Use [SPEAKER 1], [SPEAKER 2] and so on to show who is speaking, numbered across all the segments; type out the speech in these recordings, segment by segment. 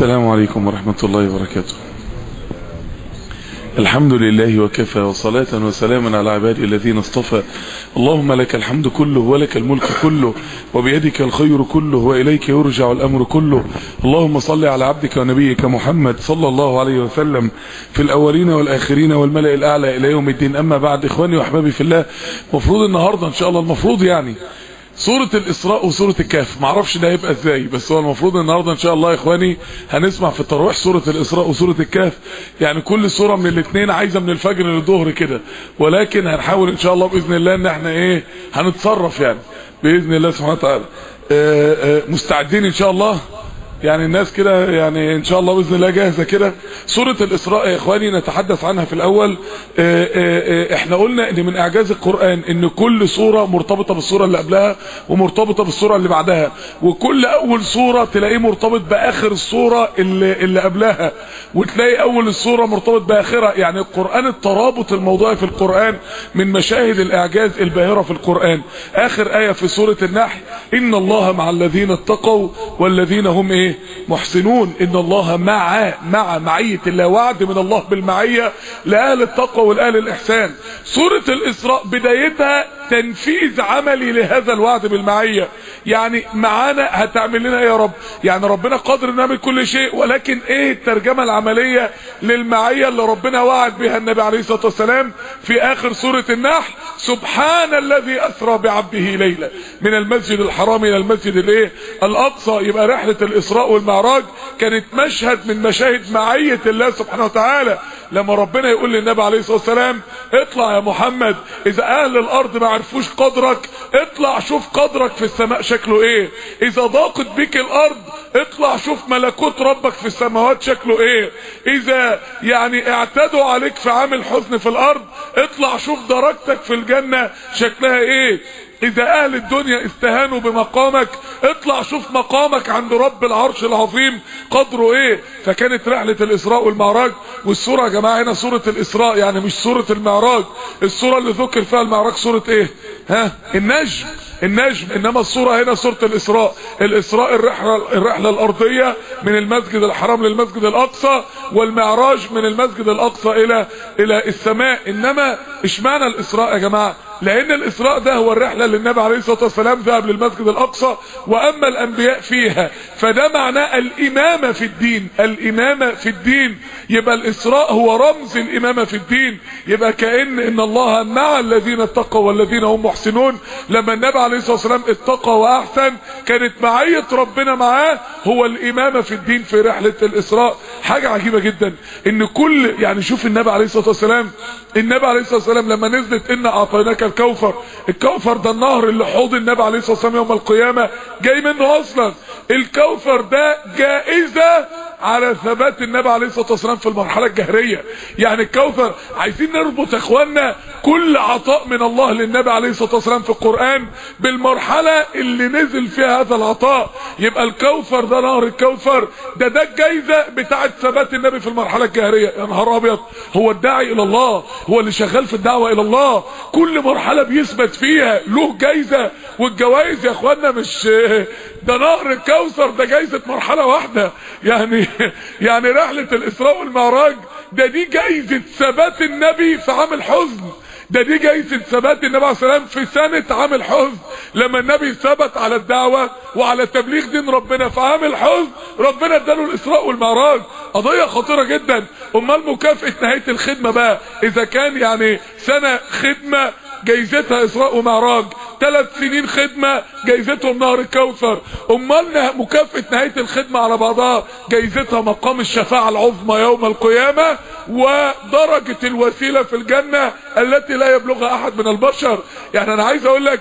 [SPEAKER 1] السلام عليكم ورحمة الله وبركاته الحمد لله وكفى وصلاة وسلاما على عبادي الذين اصطفى اللهم لك الحمد كله ولك الملك كله وبيدك الخير كله وإليك يرجع الأمر كله اللهم صل على عبدك ونبيك محمد صلى الله عليه وسلم في الأولين والآخرين والملأ الأعلى إلى يوم الدين أما بعد إخواني وأحبابي في الله مفروض النهاردة إن شاء الله المفروض يعني سورة الإسراء وسورة الكهف معرفش ده هيبقى ازاي بس هو المفروض النهاردة ان شاء الله يا اخواني هنسمع في التراويح سورة الإسراء وسورة الكهف يعني كل سورة من الاثنين عايزة من الفجر للظهر كده ولكن هنحاول ان شاء الله بإذن الله ان احنا ايه هنتصرف يعني بإذن الله سبحانه وتعالى آآ آآ مستعدين ان شاء الله يعني الناس كده يعني ان شاء الله باذن الله جاهزه كده سوره الاسراء يا اخواني نتحدث عنها في الاول اه اه احنا قلنا ان من اعجاز القران ان كل سوره مرتبطه بالسوره اللي قبلها ومرتبطه بالسوره اللي بعدها وكل اول سوره تلاقيه مرتبط باخر السوره اللي, اللي قبلها وتلاقي اول السوره مرتبط باخرها يعني القران الترابط الموضوعي في القران من مشاهد الاعجاز الباهره في القران اخر ايه في سوره النحل ان الله مع الذين اتقوا والذين هم ايه محسنون ان الله مع مع معية الله وعد من الله بالمعية لأهل التقوى والأهل الإحسان سورة الإسراء بدايتها تنفيذ عملي لهذا الوعد بالمعية يعني معانا هتعمل لنا يا رب يعني ربنا قادر نعمل كل شيء ولكن ايه الترجمة العملية للمعية اللي ربنا وعد بها النبي عليه الصلاة والسلام في اخر سورة النحل سبحان الذي اسرى بعبده ليلة من المسجد الحرام الى المسجد الايه الاقصى يبقى رحلة الاسراء والمعراج كانت مشهد من مشاهد معية الله سبحانه وتعالى لما ربنا يقول للنبي عليه الصلاة والسلام اطلع يا محمد اذا اهل الارض ما عرفوش قدرك اطلع شوف قدرك في السماء شكله ايه اذا ضاقت بك الارض اطلع شوف ملكوت ربك في السماوات شكله ايه اذا يعني اعتدوا عليك في عام الحزن في الارض اطلع شوف درجتك في الجنة شكلها ايه اذا اهل الدنيا استهانوا بمقامك اطلع شوف مقامك عند رب العرش العظيم قدره ايه فكانت رحلة الاسراء والمعراج والسورة يا جماعة هنا سورة الاسراء يعني مش سورة المعراج السورة اللي ذكر فيها المعراج سورة ايه ها النجم النجم انما الصورة هنا سورة الاسراء الاسراء الرحلة, الرحلة الارضية من المسجد الحرام للمسجد الاقصى والمعراج من المسجد الاقصى الى الى السماء انما اشمعنى الاسراء يا جماعة لان الاسراء ده هو الرحلة اللي النبي عليه الصلاة والسلام ذهب للمسجد الاقصى واما الانبياء فيها فده معناه الامامة في الدين الامامة في الدين يبقى الاسراء هو رمز الامامة في الدين يبقى كأن ان الله مع الذين اتقوا والذين هم محسنون لما النبي عليه الصلاة والسلام اتقى واحسن كانت معية ربنا معاه هو الامامة في الدين في رحلة الاسراء حاجة عجيبة جدا ان كل يعني شوف النبي عليه الصلاة والسلام النبي عليه الصلاة والسلام لما نزلت ان اعطيناك الكوثر الكوثر ده النهر اللي حوض النبي عليه الصلاة والسلام يوم القيامة جاي منه اصلا الكوثر ده جائزة على ثبات النبي عليه الصلاة والسلام في المرحلة الجهرية يعني الكوثر عايزين نربط اخواننا كل عطاء من الله للنبي عليه الصلاة والسلام في القرآن بالمرحلة اللي نزل فيها هذا العطاء يبقى الكوثر ده نهر الكوثر ده ده الجايزة بتاعة ثبات النبي في المرحلة الجهرية يا نهار ابيض هو الداعي الى الله هو اللي شغال في الدعوة الى الله كل مرحلة بيثبت فيها له جايزة والجوائز يا اخواننا مش ده نهر الكوثر ده جايزة مرحلة واحدة يعني يعني رحلة الاسراء والمعراج ده دي جايزة ثبات النبي في عام الحزن ده دي جايزة ثبات النبي عليه السلام في سنة عام الحزن لما النبي ثبت على الدعوة وعلى تبليغ دين ربنا في عام الحزن ربنا اداله الاسراء والمعراج قضية خطيرة جدا امال مكافأة نهاية الخدمة بقى اذا كان يعني سنة خدمة جايزتها اسراء ومعراج ثلاث سنين خدمة جايزتهم نهر الكوثر امال مكافأة نهاية الخدمة على بعضها جايزتها مقام الشفاعة العظمى يوم القيامة ودرجة الوسيلة في الجنة التي لا يبلغها احد من البشر يعني انا عايز اقول لك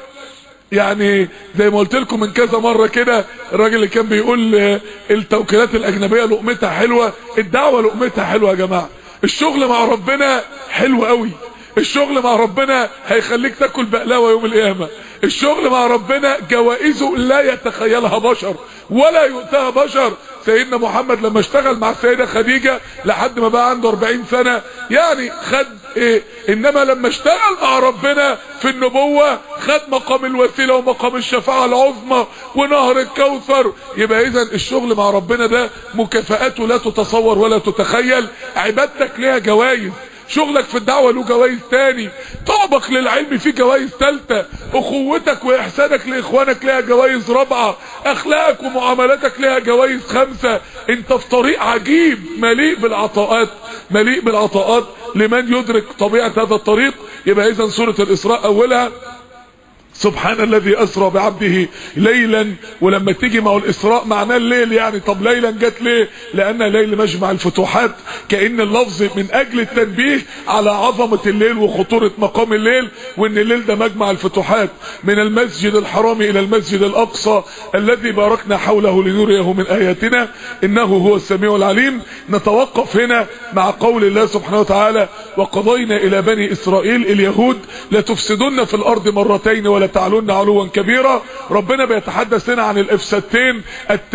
[SPEAKER 1] يعني زي ما قلت لكم من كذا مرة كده الراجل اللي كان بيقول التوكيلات الاجنبية لقمتها حلوة الدعوة لقمتها حلوة يا جماعة الشغل مع ربنا حلو قوي الشغل مع ربنا هيخليك تاكل بقلاوه يوم القيامه الشغل مع ربنا جوائزه لا يتخيلها بشر ولا يؤتاها بشر سيدنا محمد لما اشتغل مع السيدة خديجة لحد ما بقى عنده 40 سنة يعني خد ايه انما لما اشتغل مع ربنا في النبوة خد مقام الوسيلة ومقام الشفاعة العظمى ونهر الكوثر يبقى اذا الشغل مع ربنا ده مكافآته لا تتصور ولا تتخيل عبادتك ليها جوائز شغلك في الدعوة له جوائز تاني طلبك للعلم فيه جوائز تالتة اخوتك واحسانك لاخوانك ليها جوائز رابعة اخلاقك ومعاملاتك ليها جوائز خمسة انت في طريق عجيب مليء بالعطاءات مليء بالعطاءات لمن يدرك طبيعة هذا الطريق يبقى اذا سورة الاسراء اولها سبحان الذي اسرى بعبده ليلا ولما تيجي مع الاسراء معناه الليل يعني طب ليلا جت ليه لان ليل مجمع الفتوحات كأن اللفظ من اجل التنبيه على عظمة الليل وخطورة مقام الليل وان الليل ده مجمع الفتوحات من المسجد الحرام الى المسجد الاقصى الذي باركنا حوله لنريه من اياتنا انه هو السميع العليم نتوقف هنا مع قول الله سبحانه وتعالى وقضينا الى بني اسرائيل اليهود لتفسدن في الارض مرتين ولا تعلن علوا كبيرا ربنا بيتحدث هنا عن الافسادتين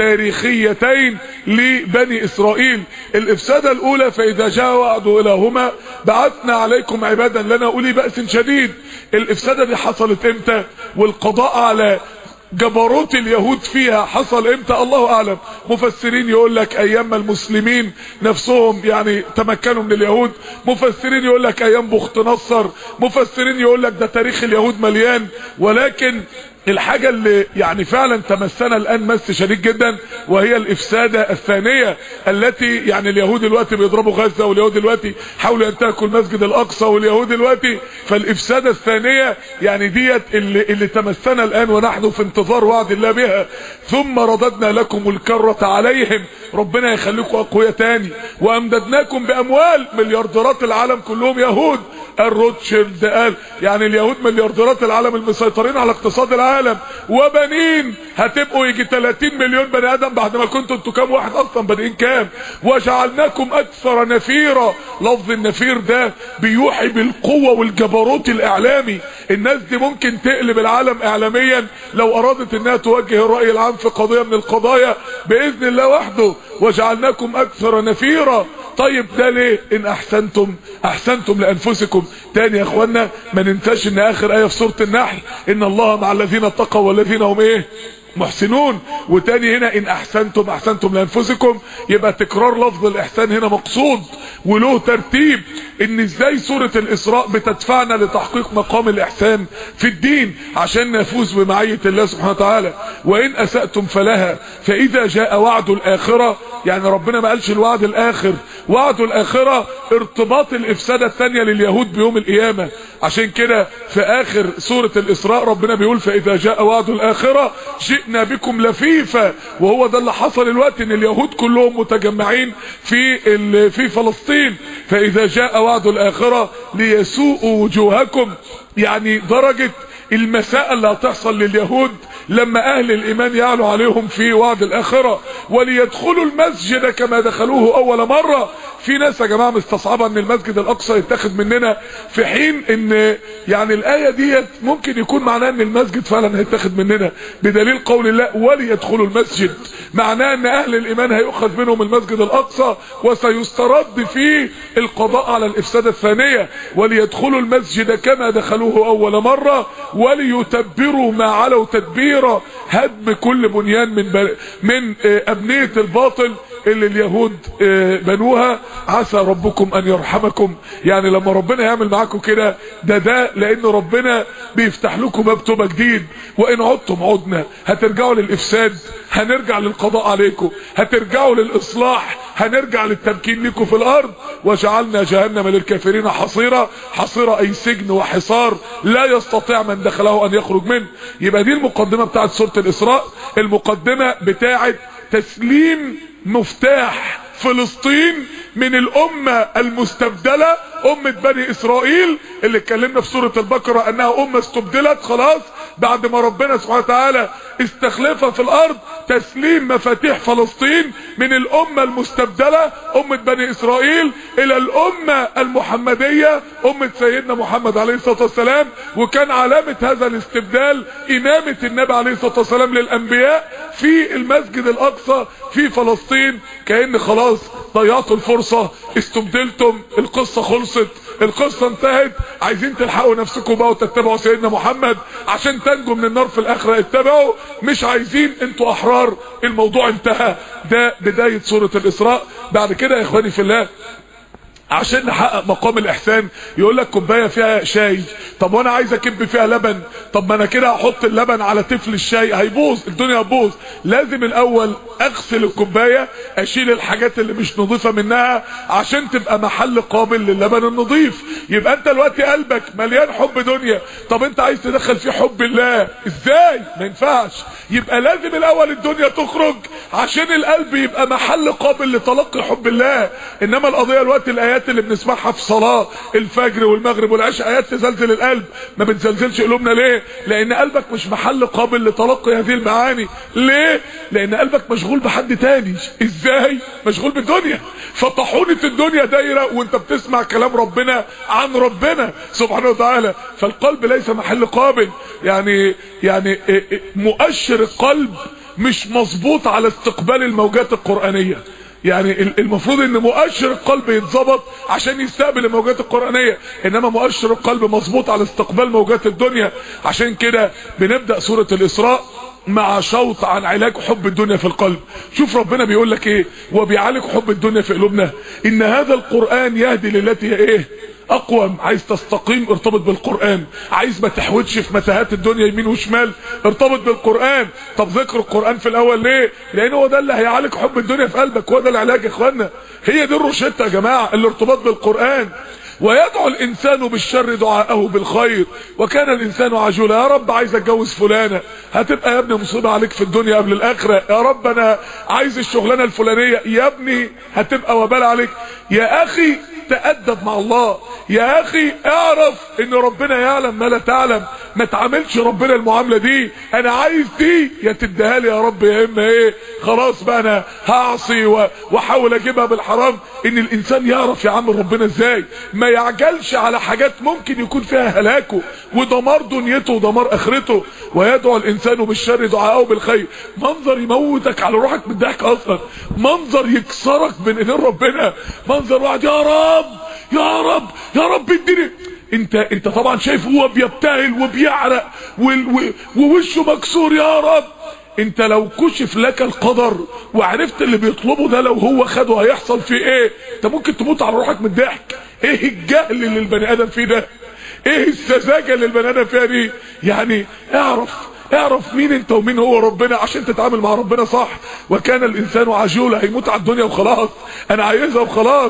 [SPEAKER 1] التاريخيتين لبني اسرائيل الافسادة الاولى فاذا جاء وعد الهما بعثنا عليكم عبادا لنا اولي بأس شديد الافسادة دي حصلت امتى والقضاء على جبروت اليهود فيها حصل امتى الله اعلم مفسرين يقول لك ايام المسلمين نفسهم يعني تمكنوا من اليهود مفسرين يقول لك ايام بخت نصر مفسرين يقول لك ده تاريخ اليهود مليان ولكن الحاجة اللي يعني فعلا تمسنا الان مس شديد جدا وهي الافسادة الثانية التي يعني اليهود دلوقتي بيضربوا غزة واليهود دلوقتي حاولوا ينتهكوا المسجد الاقصى واليهود دلوقتي فالافسادة الثانية يعني ديت اللي, اللي تمسنا الان ونحن في انتظار وعد الله بها ثم رددنا لكم الكرة عليهم ربنا يخليكم اقوياء تاني وامددناكم باموال مليارديرات العالم كلهم يهود الروتشيلد قال يعني اليهود مليارديرات العالم المسيطرين على اقتصاد العالم وبنين هتبقوا يجي 30 مليون بني ادم بعد ما كنتوا انتوا كام واحد اصلا بادئين كام وجعلناكم اكثر نفيرا لفظ النفير ده بيوحي بالقوة والجبروت الاعلامي الناس دي ممكن تقلب العالم اعلاميا لو ارادت انها توجه الرأي العام في قضية من القضايا باذن الله وحده وجعلناكم اكثر نفيرا طيب ده ليه ان احسنتم احسنتم لانفسكم تاني يا اخوانا ما ننساش ان اخر ايه في سورة النحل ان الله مع الذين اتقوا والذين هم ايه محسنون وتاني هنا ان احسنتم احسنتم لانفسكم يبقى تكرار لفظ الاحسان هنا مقصود وله ترتيب ان ازاي سورة الاسراء بتدفعنا لتحقيق مقام الاحسان في الدين عشان نفوز بمعية الله سبحانه وتعالى وان اسأتم فلها فاذا جاء وعد الاخرة يعني ربنا ما قالش الوعد الاخر وعد الاخرة ارتباط الافسادة الثانية لليهود بيوم القيامة عشان كده في اخر سورة الاسراء ربنا بيقول فاذا جاء وعد الاخرة جئنا بكم لفيفا وهو ده اللي حصل الوقت ان اليهود كلهم متجمعين في في فلسطين فاذا جاء وعد الاخرة ليسوءوا وجوهكم يعني درجة المساء اللي هتحصل لليهود لما اهل الايمان يعلو عليهم في وعد الاخرة وليدخلوا المسجد كما دخلوه اول مرة في ناس يا جماعة مستصعبة ان المسجد الاقصى يتاخد مننا في حين ان يعني الاية ديت ممكن يكون معناه ان المسجد فعلا هيتاخد مننا بدليل قول الله وليدخلوا المسجد معناه ان اهل الايمان هيؤخذ منهم المسجد الاقصى وسيسترد فيه القضاء على الافسادة الثانية وليدخلوا المسجد كما دخلوه اول مرة وليتبروا ما علوا تدبيرا هدم كل بنيان من ب... من ابنية الباطل اللي اليهود بنوها عسى ربكم ان يرحمكم يعني لما ربنا يعمل معاكم كده ده ده لان ربنا بيفتح لكم باب توبه جديد وان عدتم عدنا هترجعوا للافساد هنرجع للقضاء عليكم هترجعوا للاصلاح هنرجع للتمكين لكم في الارض وجعلنا جهنم للكافرين حصيرا حصيرا اي سجن وحصار لا يستطيع من دخله ان يخرج منه يبقى دي المقدمة بتاعت سورة الاسراء المقدمة بتاعت تسليم مفتاح فلسطين من الامة المستبدلة امة بني اسرائيل اللي اتكلمنا في سورة البقرة انها امة استبدلت خلاص بعد ما ربنا سبحانه وتعالى استخلفها في الارض تسليم مفاتيح فلسطين من الامة المستبدلة امة بني اسرائيل الى الامة المحمدية امة سيدنا محمد عليه الصلاة والسلام وكان علامة هذا الاستبدال امامة النبي عليه الصلاة والسلام للانبياء في المسجد الاقصى في فلسطين كأن خلاص ضيعتوا الفرصة استبدلتم القصة خلصت القصة انتهت عايزين تلحقوا نفسكم بقى وتتبعوا سيدنا محمد عشان تنجوا من النار في الاخرة اتبعوا مش عايزين انتوا احرار الموضوع انتهى ده بداية سورة الاسراء بعد كده يا اخواني في الله عشان نحقق مقام الاحسان يقول لك كوبايه فيها شاي طب وانا عايز اكب فيها لبن طب ما انا كده هحط اللبن على طفل الشاي هيبوظ الدنيا هتبوظ لازم الاول اغسل الكوبايه اشيل الحاجات اللي مش نظيفه منها عشان تبقى محل قابل للبن النظيف يبقى انت دلوقتي قلبك مليان حب دنيا طب انت عايز تدخل فيه حب الله ازاي ما ينفعش يبقى لازم الاول الدنيا تخرج عشان القلب يبقى محل قابل لتلقي حب الله انما القضيه الوقت الايات اللي بنسمعها في صلاه الفجر والمغرب والعشاء ايات تزلزل القلب ما بتزلزلش قلوبنا ليه لان قلبك مش محل قابل لتلقي هذه المعاني ليه لان قلبك مشغول بحد تاني ازاي مشغول بالدنيا فطحونه الدنيا دايره وانت بتسمع كلام ربنا عن ربنا سبحانه وتعالى فالقلب ليس محل قابل يعني يعني مؤشر القلب مش مظبوط على استقبال الموجات القرآنية يعني المفروض ان مؤشر القلب يتظبط عشان يستقبل الموجات القرآنية انما مؤشر القلب مظبوط على استقبال موجات الدنيا عشان كده بنبدأ سورة الاسراء مع شوط عن علاج حب الدنيا في القلب شوف ربنا بيقول لك ايه وبيعالج حب الدنيا في قلوبنا ان هذا القرآن يهدي للتي هي ايه اقوم عايز تستقيم ارتبط بالقرآن عايز ما تحوتش في متاهات الدنيا يمين وشمال ارتبط بالقرآن طب ذكر القرآن في الاول ليه لان هو ده اللي هيعالج حب الدنيا في قلبك هو ده العلاج يا اخوانا هي دي الروشته يا جماعه الارتباط بالقرآن ويدعو الانسان بالشر دعاءه بالخير وكان الانسان عجولا يا رب عايز اتجوز فلانه هتبقى يا ابني مصيبه عليك في الدنيا قبل الاخره يا رب انا عايز الشغلانه الفلانيه يا ابني هتبقى وبال عليك يا اخي تأدب مع الله يا اخي اعرف ان ربنا يعلم ما لا تعلم ما تعاملش ربنا المعاملة دي انا عايز دي يا تديها لي يا رب يا اما ايه خلاص بقى انا هعصي واحاول اجيبها بالحرام ان الانسان يعرف يعامل ربنا ازاي ما يعجلش على حاجات ممكن يكون فيها هلاكه ودمار دنيته ودمار اخرته ويدعو الانسان بالشر دعاءه بالخير منظر يموتك على روحك من الضحك اصلا منظر يكسرك بين ايدين ربنا منظر واحد يا رب يا رب يا رب اديني انت انت طبعا شايف هو بيبتهل وبيعرق ووشه مكسور يا رب انت لو كشف لك القدر وعرفت اللي بيطلبه ده لو هو خده هيحصل فيه ايه انت ممكن تموت على روحك من الضحك ايه الجهل اللي البني ادم فيه ده ايه السذاجه اللي البني ادم فيها دي يعني اعرف اعرف مين انت ومين هو ربنا عشان تتعامل مع ربنا صح وكان الانسان عجولا هيموت على الدنيا وخلاص انا عايزها وخلاص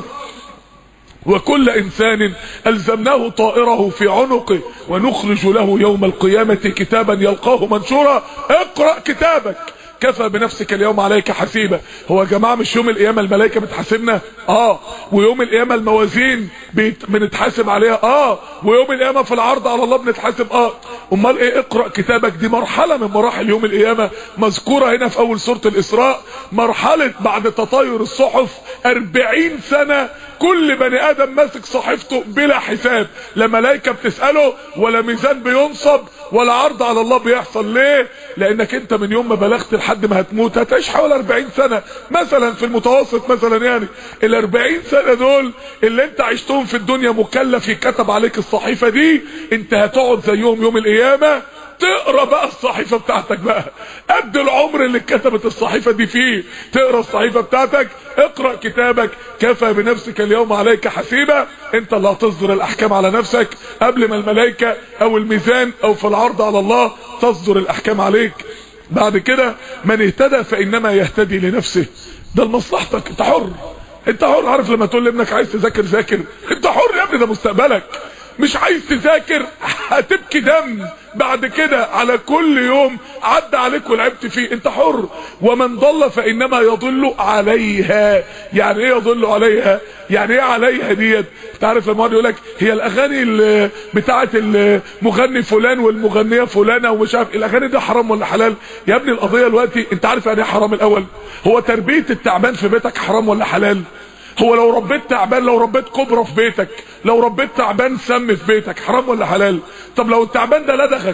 [SPEAKER 1] وكل انسان الزمناه طائره في عنقه ونخرج له يوم القيامة كتابا يلقاه منشورا اقرأ كتابك كفى بنفسك اليوم عليك حسيبا هو يا جماعه مش يوم القيامه الملائكه بتحاسبنا اه ويوم القيامه الموازين بنتحاسب عليها اه ويوم القيامه في العرض على الله بنتحاسب اه امال ايه اقرا كتابك دي مرحله من مراحل يوم القيامه مذكوره هنا في اول سوره الاسراء مرحله بعد تطاير الصحف 40 سنه كل بني ادم ماسك صحيفته بلا حساب لا ملائكه بتساله ولا ميزان بينصب ولا عرض على الله بيحصل ليه لانك انت من يوم ما بلغت لحد ما هتموت هتعيش حوالي 40 سنه مثلا في المتوسط مثلا يعني ال 40 سنه دول اللي انت عشتهم في الدنيا مكلف يتكتب عليك الصحيفه دي انت هتقعد زيهم يوم القيامه تقرا بقى الصحيفه بتاعتك بقى قد العمر اللي اتكتبت الصحيفه دي فيه تقرا الصحيفه بتاعتك اقرا كتابك كفى بنفسك اليوم عليك حسيبا انت اللي هتصدر الاحكام على نفسك قبل ما الملائكه او الميزان او في العرض على الله تصدر الاحكام عليك بعد كده من اهتدى فانما يهتدي لنفسه ده لمصلحتك انت حر انت حر عارف لما تقول لابنك عايز تذاكر ذاكر انت حر يا ابني ده مستقبلك مش عايز تذاكر هتبكي دم بعد كده على كل يوم عدى عليك ولعبت فيه انت حر ومن ضل فانما يضل عليها يعني ايه يضل عليها يعني ايه عليها ديت تعرف لما يقول لك هي الاغاني اللي بتاعه المغني فلان والمغنيه فلانه ومش عارف الاغاني دي حرام ولا حلال يا ابني القضيه دلوقتي انت عارف يعني ايه حرام الاول هو تربيه التعبان في بيتك حرام ولا حلال هو لو ربيت تعبان لو ربيت كبرى في بيتك لو ربيت تعبان سم في بيتك حرام ولا حلال طب لو التعبان ده لدغك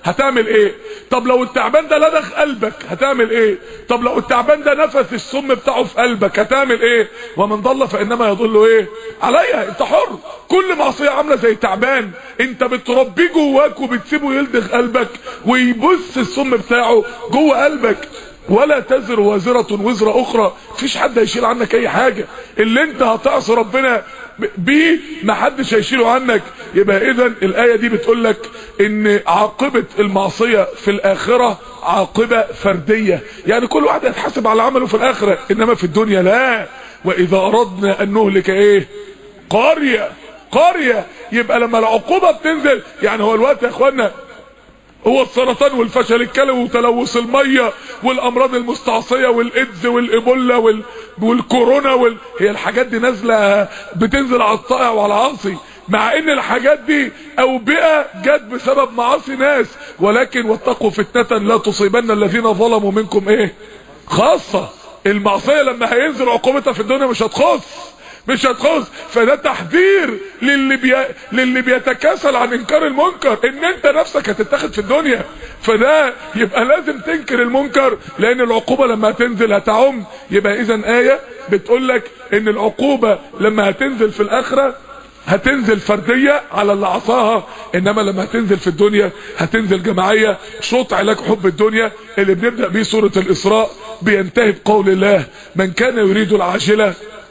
[SPEAKER 1] هتعمل ايه طب لو التعبان ده لدغ قلبك هتعمل ايه طب لو التعبان ده نفس السم بتاعه في قلبك هتعمل ايه ومن ضل فانما يضل ايه عليا انت حر كل معصيه عامله زي تعبان انت بتربيه جواك وبتسيبه يلدغ قلبك ويبث السم بتاعه جوه قلبك ولا تزر وازرة وزر اخرى مفيش حد هيشيل عنك اي حاجة اللي انت هتعصي ربنا بيه محدش هيشيله عنك يبقى اذا الاية دي بتقول لك ان عاقبة المعصية في الاخرة عاقبة فردية يعني كل واحد هيتحاسب على عمله في الاخرة انما في الدنيا لا واذا اردنا ان نهلك ايه قرية قرية يبقى لما العقوبة بتنزل يعني هو الوقت يا اخوانا هو السرطان والفشل الكلوي وتلوث الميه والامراض المستعصيه والايدز والايبولا وال... والكورونا وال... هي الحاجات دي نازله بتنزل على الطائع وعلى العاصي مع ان الحاجات دي اوبئه جت بسبب معاصي ناس ولكن واتقوا فتنه لا تصيبن الذين ظلموا منكم ايه خاصه المعصيه لما هينزل عقوبتها في الدنيا مش هتخص مش هتخص فده تحذير للي بي... للي بيتكاسل عن انكار المنكر ان انت نفسك هتتاخد في الدنيا فده يبقى لازم تنكر المنكر لان العقوبه لما هتنزل هتعم يبقى اذا ايه بتقول لك ان العقوبه لما هتنزل في الاخره هتنزل فردية على اللي عصاها انما لما هتنزل في الدنيا هتنزل جماعية شوط علاج حب الدنيا اللي بنبدأ بيه سورة الاسراء بينتهي بقول الله من كان يريد العاجلة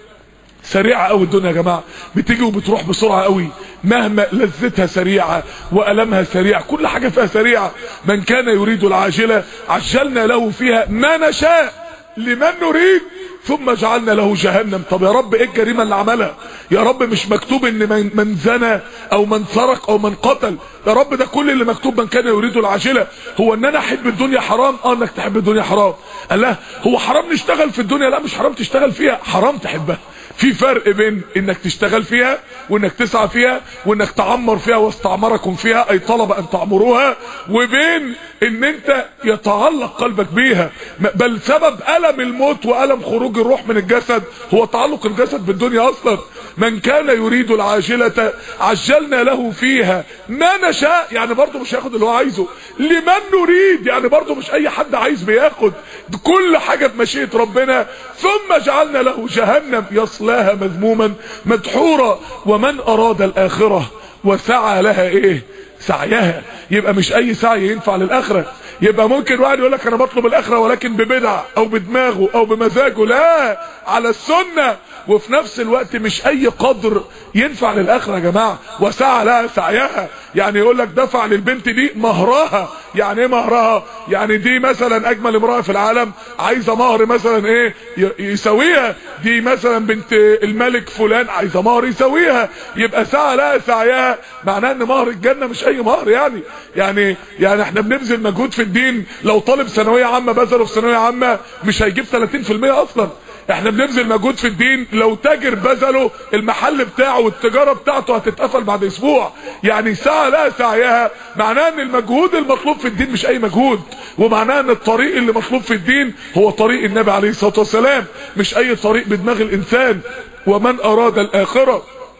[SPEAKER 1] سريعة قوي الدنيا يا جماعة بتيجي وبتروح بسرعة قوي مهما لذتها سريعة وألمها سريع كل حاجة فيها سريعة من كان يريد العاجلة عجلنا له فيها ما نشاء لمن نريد ثم جعلنا له جهنم طب يا رب ايه الجريمة اللي عملها يا رب مش مكتوب ان من, من زنى او من سرق او من قتل يا رب ده كل اللي مكتوب من كان يريد العاجلة هو ان انا احب الدنيا حرام اه انك تحب الدنيا حرام قال لا هو حرام نشتغل في الدنيا لا مش حرام تشتغل فيها حرام تحبها في فرق بين انك تشتغل فيها وانك تسعى فيها وانك تعمر فيها واستعمركم فيها اي طلب ان تعمروها وبين ان انت يتعلق قلبك بيها بل سبب الم الموت والم خروج الروح من الجسد هو تعلق الجسد بالدنيا اصلا من كان يريد العاجلة عجلنا له فيها ما نشاء يعني برضه مش هياخد اللي هو عايزه لمن نريد يعني برضه مش اي حد عايز بياخد كل حاجة بمشيئة ربنا ثم جعلنا له جهنم يصلاها مذموما مدحورا ومن اراد الاخرة وسعى لها ايه سعيها يبقى مش اي سعي ينفع للاخره يبقى ممكن واحد يقول لك انا بطلب الاخره ولكن ببدع او بدماغه او بمزاجه لا على السنه وفي نفس الوقت مش اي قدر ينفع للاخره يا جماعه وسعى لها سعيها يعني يقول لك دفع للبنت دي مهرها يعني ايه مهرها يعني دي مثلا اجمل امراه في العالم عايزه مهر مثلا ايه يساويها دي مثلا بنت الملك فلان عايزه مهر يساويها يبقى سعى لها سعيها معناه ان مهر الجنه مش اي مهر يعني يعني يعني احنا بنبذل مجهود في الدين لو طالب ثانويه عامه بذله في ثانويه عامه مش هيجيب 30% اصلا احنا بنبذل مجهود في الدين لو تاجر بذله المحل بتاعه والتجاره بتاعته هتتقفل بعد اسبوع يعني سعى لا سعيها معناه ان المجهود المطلوب في الدين مش اي مجهود ومعناه ان الطريق اللي مطلوب في الدين هو طريق النبي عليه الصلاه والسلام مش اي طريق بدماغ الانسان ومن اراد الاخره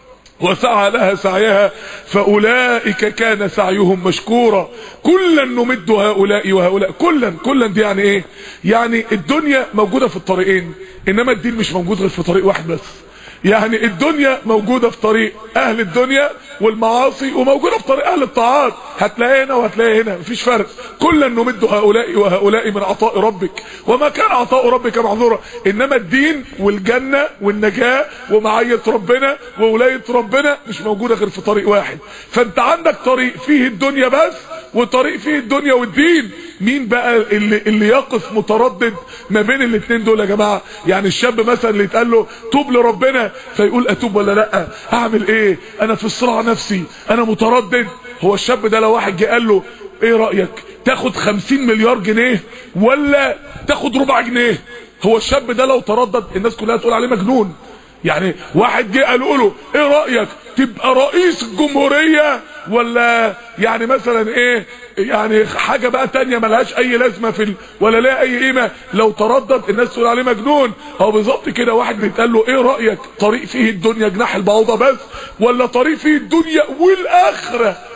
[SPEAKER 1] وسعى لها سعيها فأولئك كان سعيهم مشكورا كلا نمد هؤلاء وهؤلاء كلا كلا دي يعني ايه يعني الدنيا موجودة في الطريقين انما الدين مش موجود غير في طريق واحد بس يعني الدنيا موجودة في طريق اهل الدنيا والمعاصي وموجودة في طريق اهل الطاعات هتلاقي هنا وهتلاقي هنا مفيش فرق كلا نمد هؤلاء وهؤلاء من عطاء ربك وما كان عطاء ربك معذورا انما الدين والجنة والنجاة ومعية ربنا وولاية ربنا مش موجودة غير في طريق واحد فانت عندك طريق فيه الدنيا بس وطريق فيه الدنيا والدين مين بقى اللي, اللي يقف متردد ما بين الاثنين دول يا جماعة يعني الشاب مثلا اللي يتقال له توب لربنا فيقول اتوب ولا لا اعمل ايه انا في الصراع نفسي انا متردد هو الشاب ده لو واحد جه قال له ايه رأيك تاخد خمسين مليار جنيه ولا تاخد ربع جنيه هو الشاب ده لو تردد الناس كلها تقول عليه مجنون يعني واحد جه قالوا له ايه رأيك تبقى رئيس الجمهورية ولا يعني مثلا ايه يعني حاجة بقى تانية ملهاش اي لازمة في ال... ولا لها اي قيمة لو تردد الناس تقول عليه مجنون هو بالظبط كده واحد بيتقال له ايه رأيك طريق فيه الدنيا جناح البعوضة بس ولا طريق فيه الدنيا والاخرة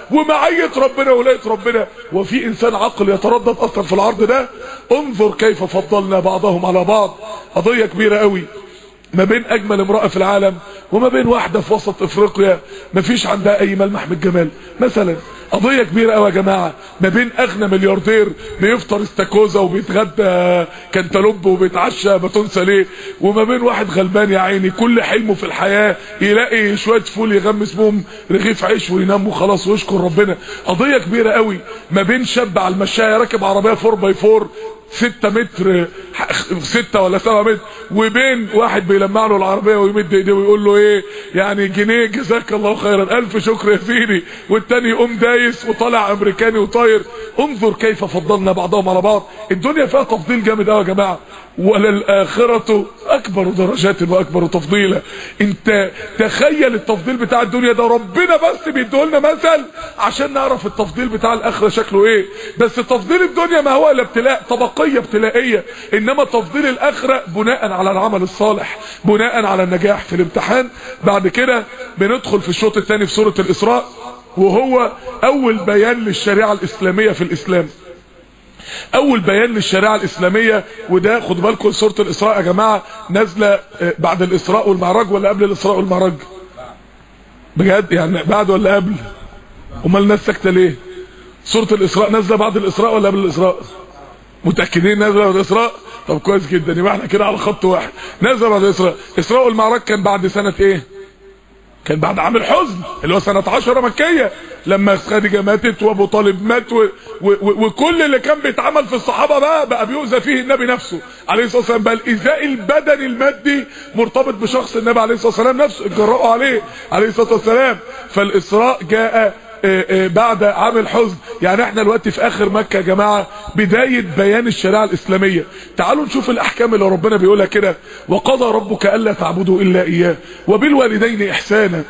[SPEAKER 1] ومعية ربنا ولاية ربنا وفي انسان عقل يتردد اصلا في العرض ده انظر كيف فضلنا بعضهم على بعض قضية كبيرة قوي ما بين اجمل امرأة في العالم وما بين واحدة في وسط افريقيا ما فيش عندها اي ملمح من الجمال مثلا قضية كبيرة قوي يا جماعة ما بين اغنى ملياردير بيفطر استاكوزا وبيتغدى كنتالوب وبيتعشى باتون ساليه وما بين واحد غلبان يا عيني كل حلمه في الحياة يلاقي شوية فول يغمس بهم رغيف عيش وينام وخلاص ويشكر ربنا قضية كبيرة قوي ما بين شاب على المشاية راكب عربية 4 باي 4 ستة متر ستة ولا سبعة متر وبين واحد بيلمع له العربية ويمد ايديه ويقول له ايه يعني جنيه جزاك الله خيرا الف شكر يا سيدي والتاني يقوم دايس وطالع امريكاني وطاير انظر كيف فضلنا بعضهم على بعض الدنيا فيها تفضيل جامد قوي يا جماعة وللآخرة اكبر درجات واكبر تفضيلا انت تخيل التفضيل بتاع الدنيا ده ربنا بس بيديهولنا مثل عشان نعرف التفضيل بتاع الاخرة شكله ايه بس تفضيل الدنيا ما هو الا ابتلاء طبقية ابتلائية انما تفضيل الاخرة بناء على العمل الصالح بناء على النجاح في الامتحان بعد كده بندخل في الشوط الثاني في سورة الاسراء وهو اول بيان للشريعة الاسلامية في الاسلام اول بيان للشريعه الاسلاميه وده خدوا بالكم سوره الاسراء يا جماعه نازله بعد الاسراء والمعراج ولا قبل الاسراء والمعراج بجد يعني بعد ولا قبل امال الناس ساكته ليه سوره الاسراء نازله بعد الاسراء ولا قبل الاسراء متاكدين نازله بعد الاسراء طب كويس جدا يبقى احنا كده على خط واحد نازله بعد الاسراء الاسراء والمعراج كان بعد سنه ايه كان بعد عام الحزن اللي هو سنة عشرة مكية لما خديجة ماتت وابو طالب مات و... و... و... وكل اللي كان بيتعمل في الصحابة بقى بقى بيؤذى فيه النبي نفسه عليه الصلاة والسلام بقى الإيذاء البدني المادي مرتبط بشخص النبي عليه الصلاة والسلام نفسه اتجرأوا عليه عليه الصلاة والسلام فالإسراء جاء بعد عام الحزن يعني احنا دلوقتي في اخر مكة يا جماعة بداية بيان الشريعة الاسلامية تعالوا نشوف الاحكام اللي ربنا بيقولها كده وقضى ربك الا تعبدوا الا اياه وبالوالدين احسانا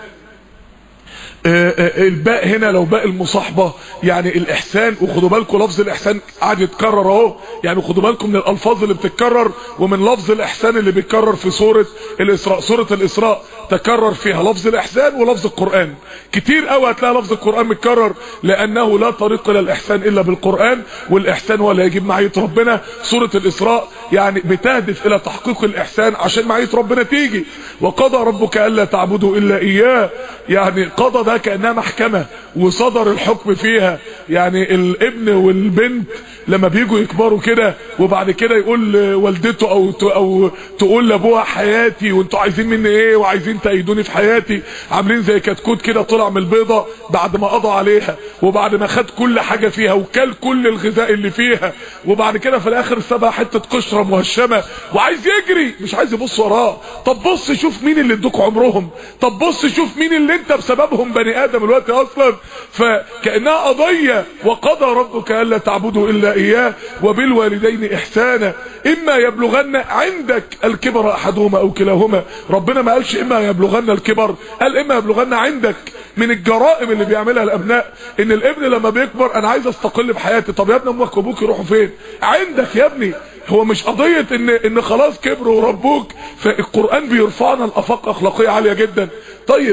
[SPEAKER 1] الباء هنا لو باء المصاحبة يعني الاحسان وخدوا بالكم لفظ الاحسان قاعد يتكرر اهو يعني خدوا بالكم من الالفاظ اللي بتتكرر ومن لفظ الاحسان اللي بيتكرر في سورة الاسراء سورة الاسراء تكرر فيها لفظ الاحسان ولفظ القرآن كتير قوي هتلاقي لفظ القرآن متكرر لانه لا طريق الى الاحسان الا بالقرآن والاحسان ولا يجيب معية ربنا سورة الاسراء يعني بتهدف الى تحقيق الاحسان عشان معية ربنا تيجي وقضى ربك الا تعبدوا الا اياه يعني قضى ده كأنها محكمة وصدر الحكم فيها يعني الابن والبنت لما بيجوا يكبروا كده وبعد كده يقول والدته او او تقول لابوها حياتي وانتوا عايزين مني ايه وعايزين تأيدوني في حياتي عاملين زي كتكوت كده طلع من البيضة بعد ما قضى عليها وبعد ما خد كل حاجة فيها وكل كل الغذاء اللي فيها وبعد كده في الاخر سابها حتة قشرة مهشمة وعايز يجري مش عايز يبص وراه طب بص شوف مين اللي ادوك عمرهم طب بص شوف مين اللي انت بسببهم بني ادم الوقت اصلا فكأنها قضية وقضى ربك الا تعبدوا الا اياه وبالوالدين احسانا اما يبلغن عندك الكبر احدهما او كلاهما ربنا ما قالش اما يبلغن الكبر قال اما يبلغن عندك من الجرائم اللي بيعملها الابناء ان الابن لما بيكبر انا عايز استقل بحياتي طب يا ابني امك وابوك يروحوا فين عندك يا ابني هو مش قضية ان ان خلاص كبروا وربوك فالقرآن بيرفعنا الافاق اخلاقية عالية جدا طيب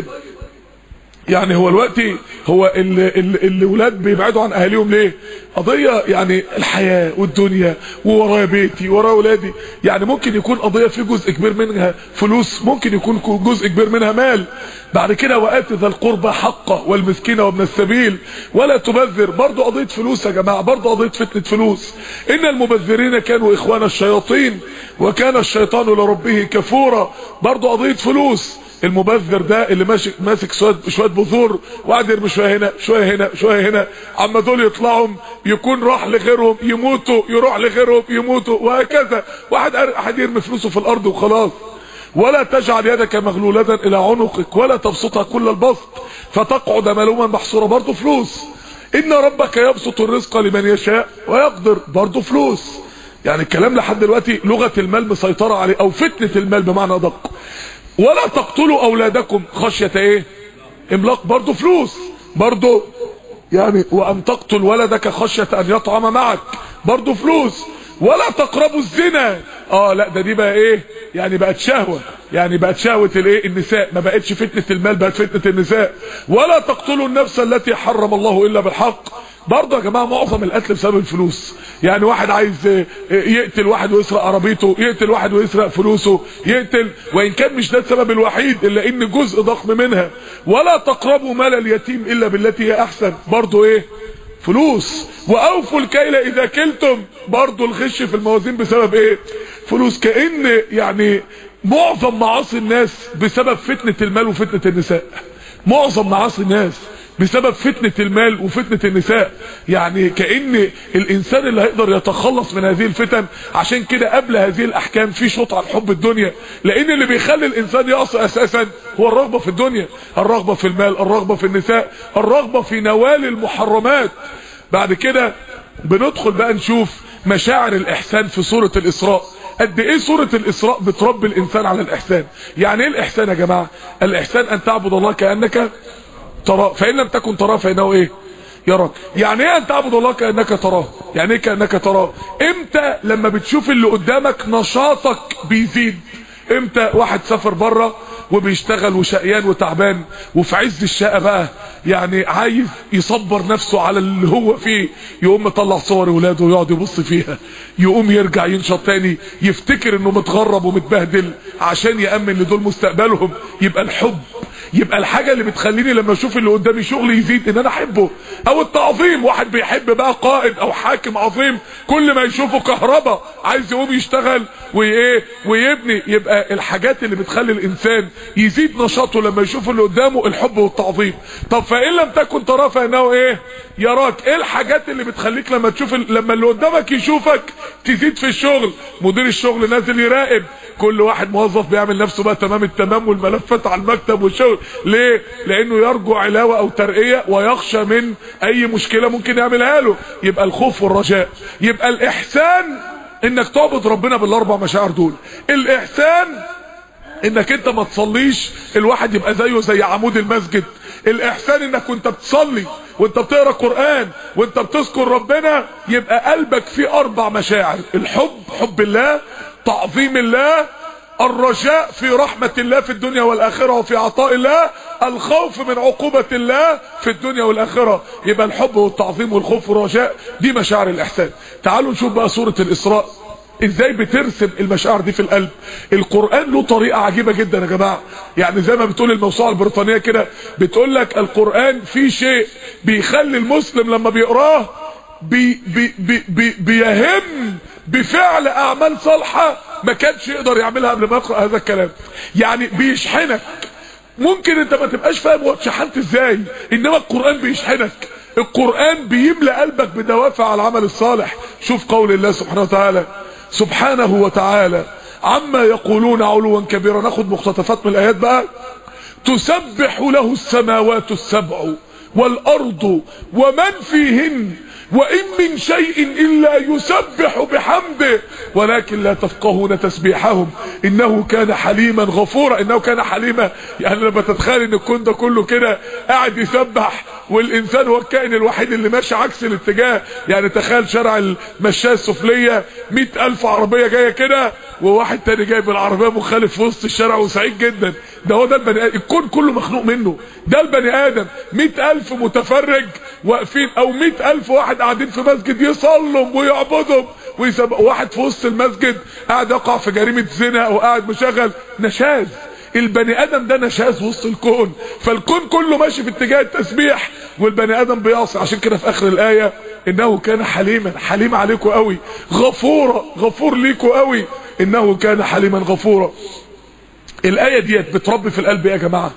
[SPEAKER 1] يعني هو الوقت هو الولاد بيبعدوا عن اهاليهم ليه قضية يعني الحياة والدنيا وورايا بيتي ورايا ولادي يعني ممكن يكون قضية في جزء كبير منها فلوس ممكن يكون جزء كبير منها مال بعد كده وآت ذا القربى حقه والمسكين وابن السبيل ولا تبذر برضو قضية فلوس يا جماعة برضو قضية فتنة فلوس ان المبذرين كانوا اخوان الشياطين وكان الشيطان لربه كفورا برضو قضية فلوس المبذر ده اللي ماشي ماسك شويه شويه بذور وقاعد يرمي شويه هنا شويه هنا شويه هنا اما دول يطلعوا يكون راح لغيرهم يموتوا يروح لغيرهم يموتوا وهكذا واحد احد يرمي فلوسه في الارض وخلاص ولا تجعل يدك مغلولة الى عنقك ولا تبسطها كل البسط فتقعد ملوما محصورة برضه فلوس ان ربك يبسط الرزق لمن يشاء ويقدر برضه فلوس يعني الكلام لحد دلوقتي لغة المال مسيطرة عليه او فتنة المال بمعنى ادق ولا تقتلوا اولادكم خشية ايه املاق برضو فلوس برضو يعني وان تقتل ولدك خشية ان يطعم معك برضو فلوس ولا تقربوا الزنا اه لا ده دي بقى ايه يعني بقت شهوة يعني بقت شهوة الايه النساء ما بقتش فتنة المال بقت فتنة النساء ولا تقتلوا النفس التي حرم الله الا بالحق برضه يا جماعة معظم القتل بسبب الفلوس يعني واحد عايز يقتل واحد ويسرق عربيته يقتل واحد ويسرق فلوسه يقتل وان كان مش ده السبب الوحيد الا ان جزء ضخم منها ولا تقربوا مال اليتيم الا بالتي هي احسن برضه ايه فلوس واوفوا الكيل اذا كلتم برضه الغش في الموازين بسبب ايه فلوس كأن يعني معظم معاصي الناس بسبب فتنة المال وفتنة النساء معظم معاصي الناس بسبب فتنة المال وفتنة النساء يعني كأن الإنسان اللي هيقدر يتخلص من هذه الفتن عشان كده قبل هذه الأحكام في شوط عن حب الدنيا لأن اللي بيخلي الإنسان يعصي أساسا هو الرغبة في الدنيا الرغبة في المال الرغبة في النساء الرغبة في نوال المحرمات بعد كده بندخل بقى نشوف مشاعر الإحسان في سورة الإسراء قد ايه سورة الإسراء بتربي الإنسان على الإحسان يعني ايه الإحسان يا جماعة الإحسان أن تعبد الله كأنك تراه فإن لم تكن تراه فإنه إيه يراك يعني ايه أن تعبد الله كأنك تراه يعني ايه كأنك تراه امتى لما بتشوف اللي قدامك نشاطك بيزيد امتى واحد سافر بره وبيشتغل وشقيان وتعبان وفي عز الشقة بقى يعني عايز يصبر نفسه على اللي هو فيه يقوم مطلع صور ولاده ويقعد يبص فيها يقوم يرجع ينشط تاني يفتكر انه متغرب ومتبهدل عشان يأمن لدول مستقبلهم يبقى الحب يبقى الحاجة اللي بتخليني لما اشوف اللي قدامي شغل يزيد ان انا احبه او التعظيم واحد بيحب بقى قائد او حاكم عظيم كل ما يشوفه كهرباء عايز يقوم يشتغل وايه ويبني يبقى الحاجات اللي بتخلي الانسان يزيد نشاطه لما يشوف اللي قدامه الحب والتعظيم طب فان لم تكن تراه فانه ايه يراك ايه الحاجات اللي بتخليك لما تشوف لما اللي قدامك يشوفك تزيد في الشغل مدير الشغل نازل يراقب كل واحد موظف بيعمل نفسه بقى تمام التمام والملفات على المكتب والشغل ليه لانه يرجو علاوه او ترقيه ويخشى من اي مشكله ممكن يعملها له يبقى الخوف والرجاء يبقى الاحسان انك تعبد ربنا بالاربع مشاعر دول الاحسان انك انت ما تصليش الواحد يبقى زيه زي عمود المسجد الاحسان انك وانت بتصلي وانت بتقرا قران وانت بتذكر ربنا يبقى قلبك فيه اربع مشاعر الحب حب الله تعظيم الله الرجاء في رحمة الله في الدنيا والآخرة وفي عطاء الله الخوف من عقوبة الله في الدنيا والآخرة يبقى الحب والتعظيم والخوف والرجاء دي مشاعر الإحسان تعالوا نشوف بقى سورة الإسراء ازاي بترسم المشاعر دي في القلب القرآن له طريقة عجيبة جدا يا جماعة يعني زي ما بتقول الموسوعة البريطانية كده بتقول لك القرآن في شيء بيخلي المسلم لما بيقراه بي بي بي بي بيهم بفعل اعمال صالحة ما كانش يقدر يعملها قبل ما يقرأ هذا الكلام يعني بيشحنك ممكن انت ما تبقاش فاهم هو اتشحنت ازاي انما القرآن بيشحنك القرآن بيملى قلبك بدوافع على العمل الصالح شوف قول الله سبحانه وتعالى سبحانه وتعالى عما يقولون علوا كبيرا ناخد مقتطفات من الايات بقى تسبح له السماوات السبع والارض ومن فيهن وإن من شيء إلا يسبح بحمده ولكن لا تفقهون تسبيحهم إنه كان حليما غفورا إنه كان حليما يعني لما تتخيل إن الكون ده كله كده قاعد يسبح والإنسان هو الكائن الوحيد اللي ماشي عكس الاتجاه يعني تخيل شارع المشاة السفلية مئة ألف عربية جاية كده وواحد تاني جايب العربية مخالف في وسط الشارع وسعيد جدا ده هو ده البني آدم الكون كله مخنوق منه ده البني آدم مئة ألف متفرج واقفين أو مئة ألف واحد قاعدين في مسجد يصلوا ويعبدوا ويسبق واحد في وسط المسجد قاعد يقع في جريمة زنا او قاعد مشغل نشاز البني ادم ده نشاز وسط الكون فالكون كله ماشي في اتجاه التسبيح والبني ادم بيعصي عشان كده في اخر الايه انه كان حليما حليم عليكم قوي غفورا غفور ليكم قوي انه كان حليما غفورا الايه ديت بتربي في القلب يا جماعه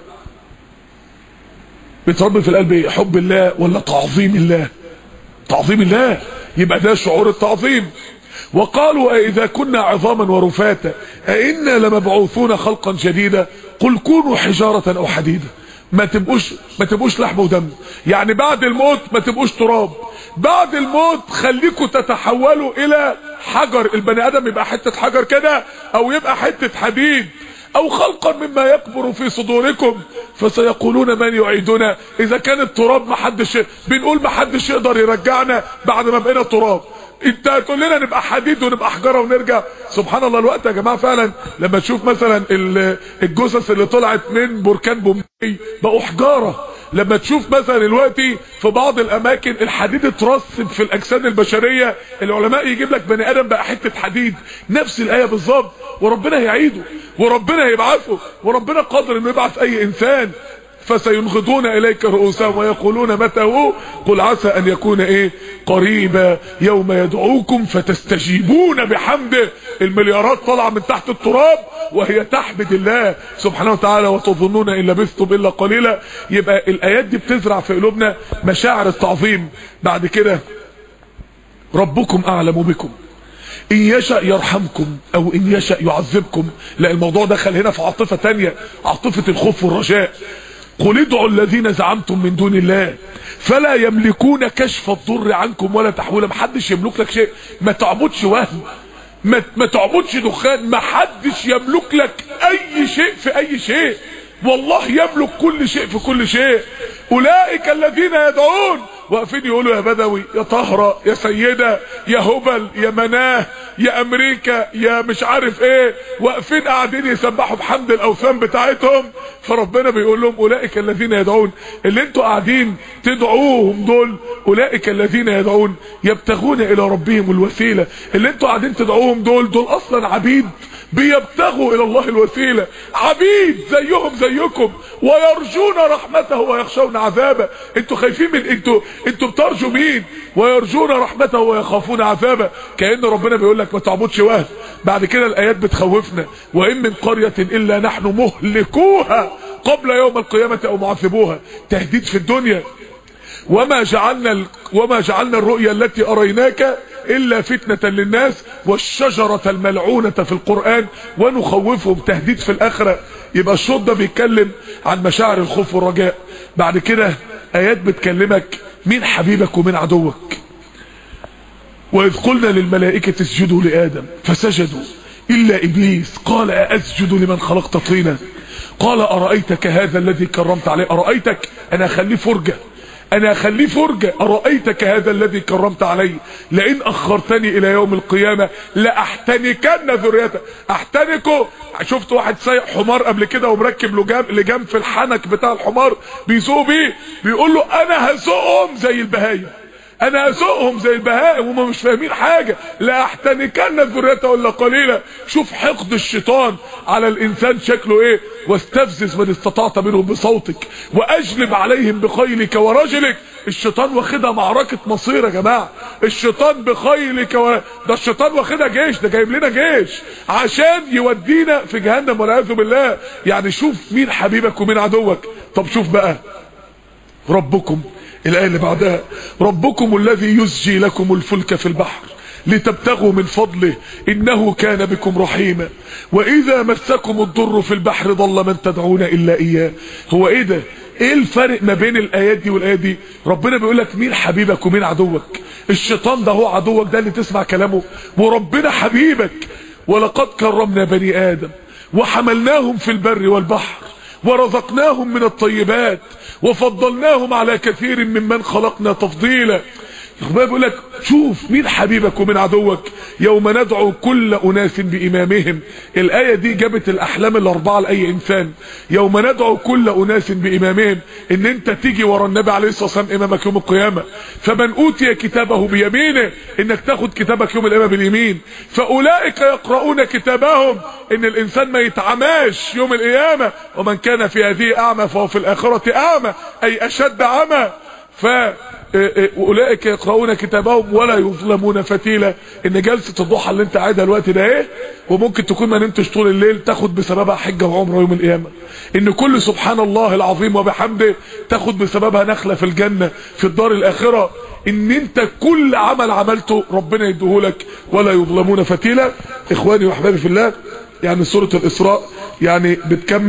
[SPEAKER 1] بتربي في القلب ايه حب الله ولا تعظيم الله تعظيم الله يبقى ده شعور التعظيم وقالوا أئذا كنا عظاما ورفاتا أئنا لمبعوثون خلقا جديدا قل كونوا حجارة أو حديدا ما تبقوش ما تبقوش لحم ودم يعني بعد الموت ما تبقوش تراب بعد الموت خليكم تتحولوا الى حجر البني ادم يبقى حتة حجر كده او يبقى حتة حديد او خلقا مما يكبر في صدوركم فسيقولون من يعيدنا اذا كان التراب ما حدش بنقول ما حدش يقدر يرجعنا بعد ما بقينا تراب انت هتقول لنا نبقى حديد ونبقى حجاره ونرجع سبحان الله الوقت يا جماعه فعلا لما تشوف مثلا الجثث اللي طلعت من بركان بومبي بقوا حجاره لما تشوف مثلا دلوقتي في بعض الاماكن الحديد اترسب في الاجساد البشريه العلماء يجيب لك بني ادم بقى حته حديد نفس الايه بالظبط وربنا هيعيده وربنا هيبعثه وربنا قادر انه يبعث اي انسان فسينغضون اليك رؤوسهم ويقولون متى هو قل عسى ان يكون ايه قريبا يوم يدعوكم فتستجيبون بحمده المليارات طالعه من تحت التراب وهي تحمد الله سبحانه وتعالى وتظنون ان لبثتم الا قليلا يبقى الايات دي بتزرع في قلوبنا مشاعر التعظيم بعد كده ربكم اعلم بكم ان يشاء يرحمكم او ان يشاء يعذبكم لا الموضوع دخل هنا في عاطفه تانية عاطفه الخوف والرجاء قل ادعوا الذين زعمتم من دون الله فلا يملكون كشف الضر عنكم ولا تحويلا محدش يملك لك شيء ما تعبدش وهم ما, ما تعبدش دخان ما حدش يملك لك اي شيء في اي شيء والله يملك كل شيء في كل شيء اولئك الذين يدعون واقفين يقولوا يا بدوي يا طهرة يا سيدة يا هبل يا مناه يا امريكا يا مش عارف ايه واقفين قاعدين يسبحوا بحمد الاوثان بتاعتهم فربنا بيقول لهم اولئك الذين يدعون اللي انتوا قاعدين تدعوهم دول اولئك الذين يدعون يبتغون الى ربهم الوسيلة اللي انتوا قاعدين تدعوهم دول دول اصلا عبيد بيبتغوا الى الله الوسيلة عبيد زيهم زيكم ويرجون رحمته ويخشون عذابه انتوا خايفين من انتوا انتوا بترجوا مين ويرجون رحمته ويخافون عذابه كأن ربنا بيقول لك ما تعبدش وهم بعد كده الايات بتخوفنا وان من قرية الا نحن مهلكوها قبل يوم القيامة او معذبوها تهديد في الدنيا وما جعلنا ال... وما جعلنا الرؤيا التي اريناك الا فتنة للناس والشجرة الملعونة في القرآن ونخوفهم تهديد في الاخرة يبقى الشوط ده بيتكلم عن مشاعر الخوف والرجاء بعد كده ايات بتكلمك مين حبيبك ومين عدوك واذ قلنا للملائكة اسجدوا لآدم فسجدوا الا ابليس قال اسجد لمن خلقت طينا قال ارأيتك هذا الذي كرمت عليه ارأيتك انا اخليه فرجة انا اخليه فرجة ارأيتك هذا الذي كرمت عليه لئن اخرتني الى يوم القيامة لاحتنكن ذريته احتنكه شفت واحد سايق حمار قبل كده ومركب لجام لجام في الحنك بتاع الحمار بيسوق بيه بيقول له انا هسوقهم زي البهايم انا هسوقهم زي البهائم وهم مش فاهمين حاجة لا احتنكن ذريته الا قليلا شوف حقد الشيطان على الانسان شكله ايه واستفزز من استطعت منهم بصوتك واجلب عليهم بخيلك ورجلك الشيطان واخدها معركة مصير يا جماعة الشيطان بخيلك و... ده الشيطان واخدها جيش ده جايب لنا جيش عشان يودينا في جهنم والعياذ بالله يعني شوف مين حبيبك ومين عدوك طب شوف بقى ربكم الآية اللي بعدها ربكم الذي يسجي لكم الفلك في البحر لتبتغوا من فضله إنه كان بكم رحيما وإذا مسكم الضر في البحر ضل من تدعون إلا إياه هو إيه ده ايه الفرق ما بين الايات دي والايات دي ربنا بيقول لك مين حبيبك ومين عدوك الشيطان ده هو عدوك ده اللي تسمع كلامه وربنا حبيبك ولقد كرمنا بني ادم وحملناهم في البر والبحر ورزقناهم من الطيبات وفضلناهم على كثير ممن خلقنا تفضيلا ربنا بيقول لك شوف مين حبيبك ومين عدوك يوم ندعو كل اناس بامامهم الايه دي جابت الاحلام الاربعه لاي انسان يوم ندعو كل اناس بامامهم ان انت تيجي ورا النبي عليه الصلاه والسلام امامك يوم القيامه فمن اوتي كتابه بيمينه انك تاخد كتابك يوم القيامه باليمين فاولئك يقرؤون كتابهم ان الانسان ما يتعماش يوم القيامه ومن كان في هذه اعمى فهو في الاخره اعمى اي اشد عمى ف اولئك يقرؤون كتابهم ولا يظلمون فتيلا ان جلسه الضحى اللي انت قاعدها الوقت ده ايه وممكن تكون ما نمتش طول الليل تاخد بسببها حجه وعمره يوم القيامه ان كل سبحان الله العظيم وبحمده تاخد بسببها نخله في الجنه في الدار الاخره ان انت كل عمل عملته ربنا يديهولك ولا يظلمون فتيلا اخواني واحبابي في الله يعني سوره الاسراء يعني بتكمل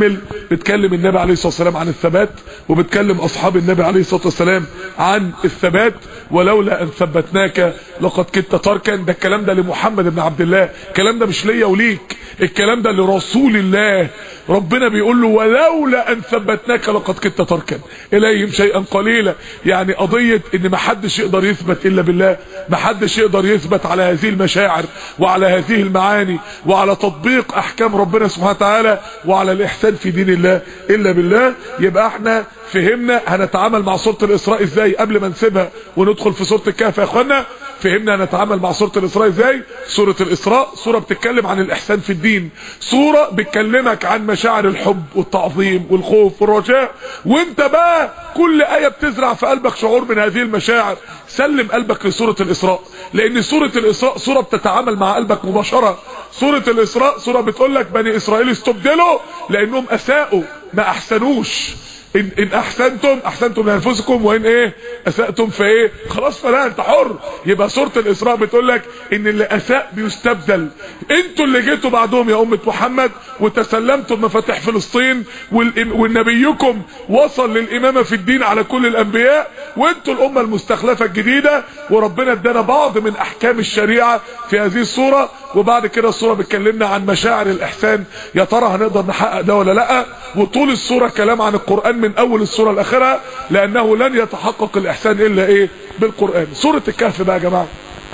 [SPEAKER 1] بتكلم النبي عليه الصلاة والسلام عن الثبات وبتكلم اصحاب النبي عليه الصلاة والسلام عن الثبات ولولا ان ثبتناك لقد كدت تركا ده الكلام ده لمحمد بن عبد الله الكلام ده مش ليا وليك الكلام ده لرسول الله ربنا بيقول له ولولا ان ثبتناك لقد كدت تركا اليهم شيئا قليلا يعني قضية ان ما حدش يقدر يثبت الا بالله ما حدش يقدر يثبت على هذه المشاعر وعلى هذه المعاني وعلى تطبيق احكام ربنا سبحانه وتعالى وعلى الاحسان في دين الله الا بالله يبقى احنا فهمنا هنتعامل مع سورة الاسراء ازاي قبل ما نسيبها وندخل في سورة الكهف يا اخوانا فهمنا هنتعامل مع سورة الاسراء ازاي سورة الاسراء سورة بتتكلم عن الاحسان في الدين سورة بتكلمك عن مشاعر الحب والتعظيم والخوف والرجاء وانت بقى كل اية بتزرع في قلبك شعور من هذه المشاعر سلم قلبك لسورة الاسراء لان سورة الاسراء سورة بتتعامل مع قلبك مباشرة سورة الاسراء سورة بتقول لك بني اسرائيل استبدلوا لانهم اساءوا ما احسنوش إن, إن أحسنتم أحسنتم لأنفسكم وإن إيه أسأتم فإيه خلاص فلا أنت حر يبقى سورة الإسراء بتقول لك إن اللي أساء بيستبدل أنتوا اللي جيتوا بعدهم يا أمة محمد وتسلمتم مفاتيح فلسطين والنبيكم وصل للإمامة في الدين على كل الأنبياء وأنتوا الأمة المستخلفة الجديدة وربنا ادانا بعض من أحكام الشريعة في هذه الصورة وبعد كده الصورة بتكلمنا عن مشاعر الإحسان يا ترى هنقدر نحقق ده ولا لأ وطول الصورة كلام عن القرآن من اول السورة لاخرها لانه لن يتحقق الاحسان الا ايه بالقرآن سورة الكهف بقى يا جماعة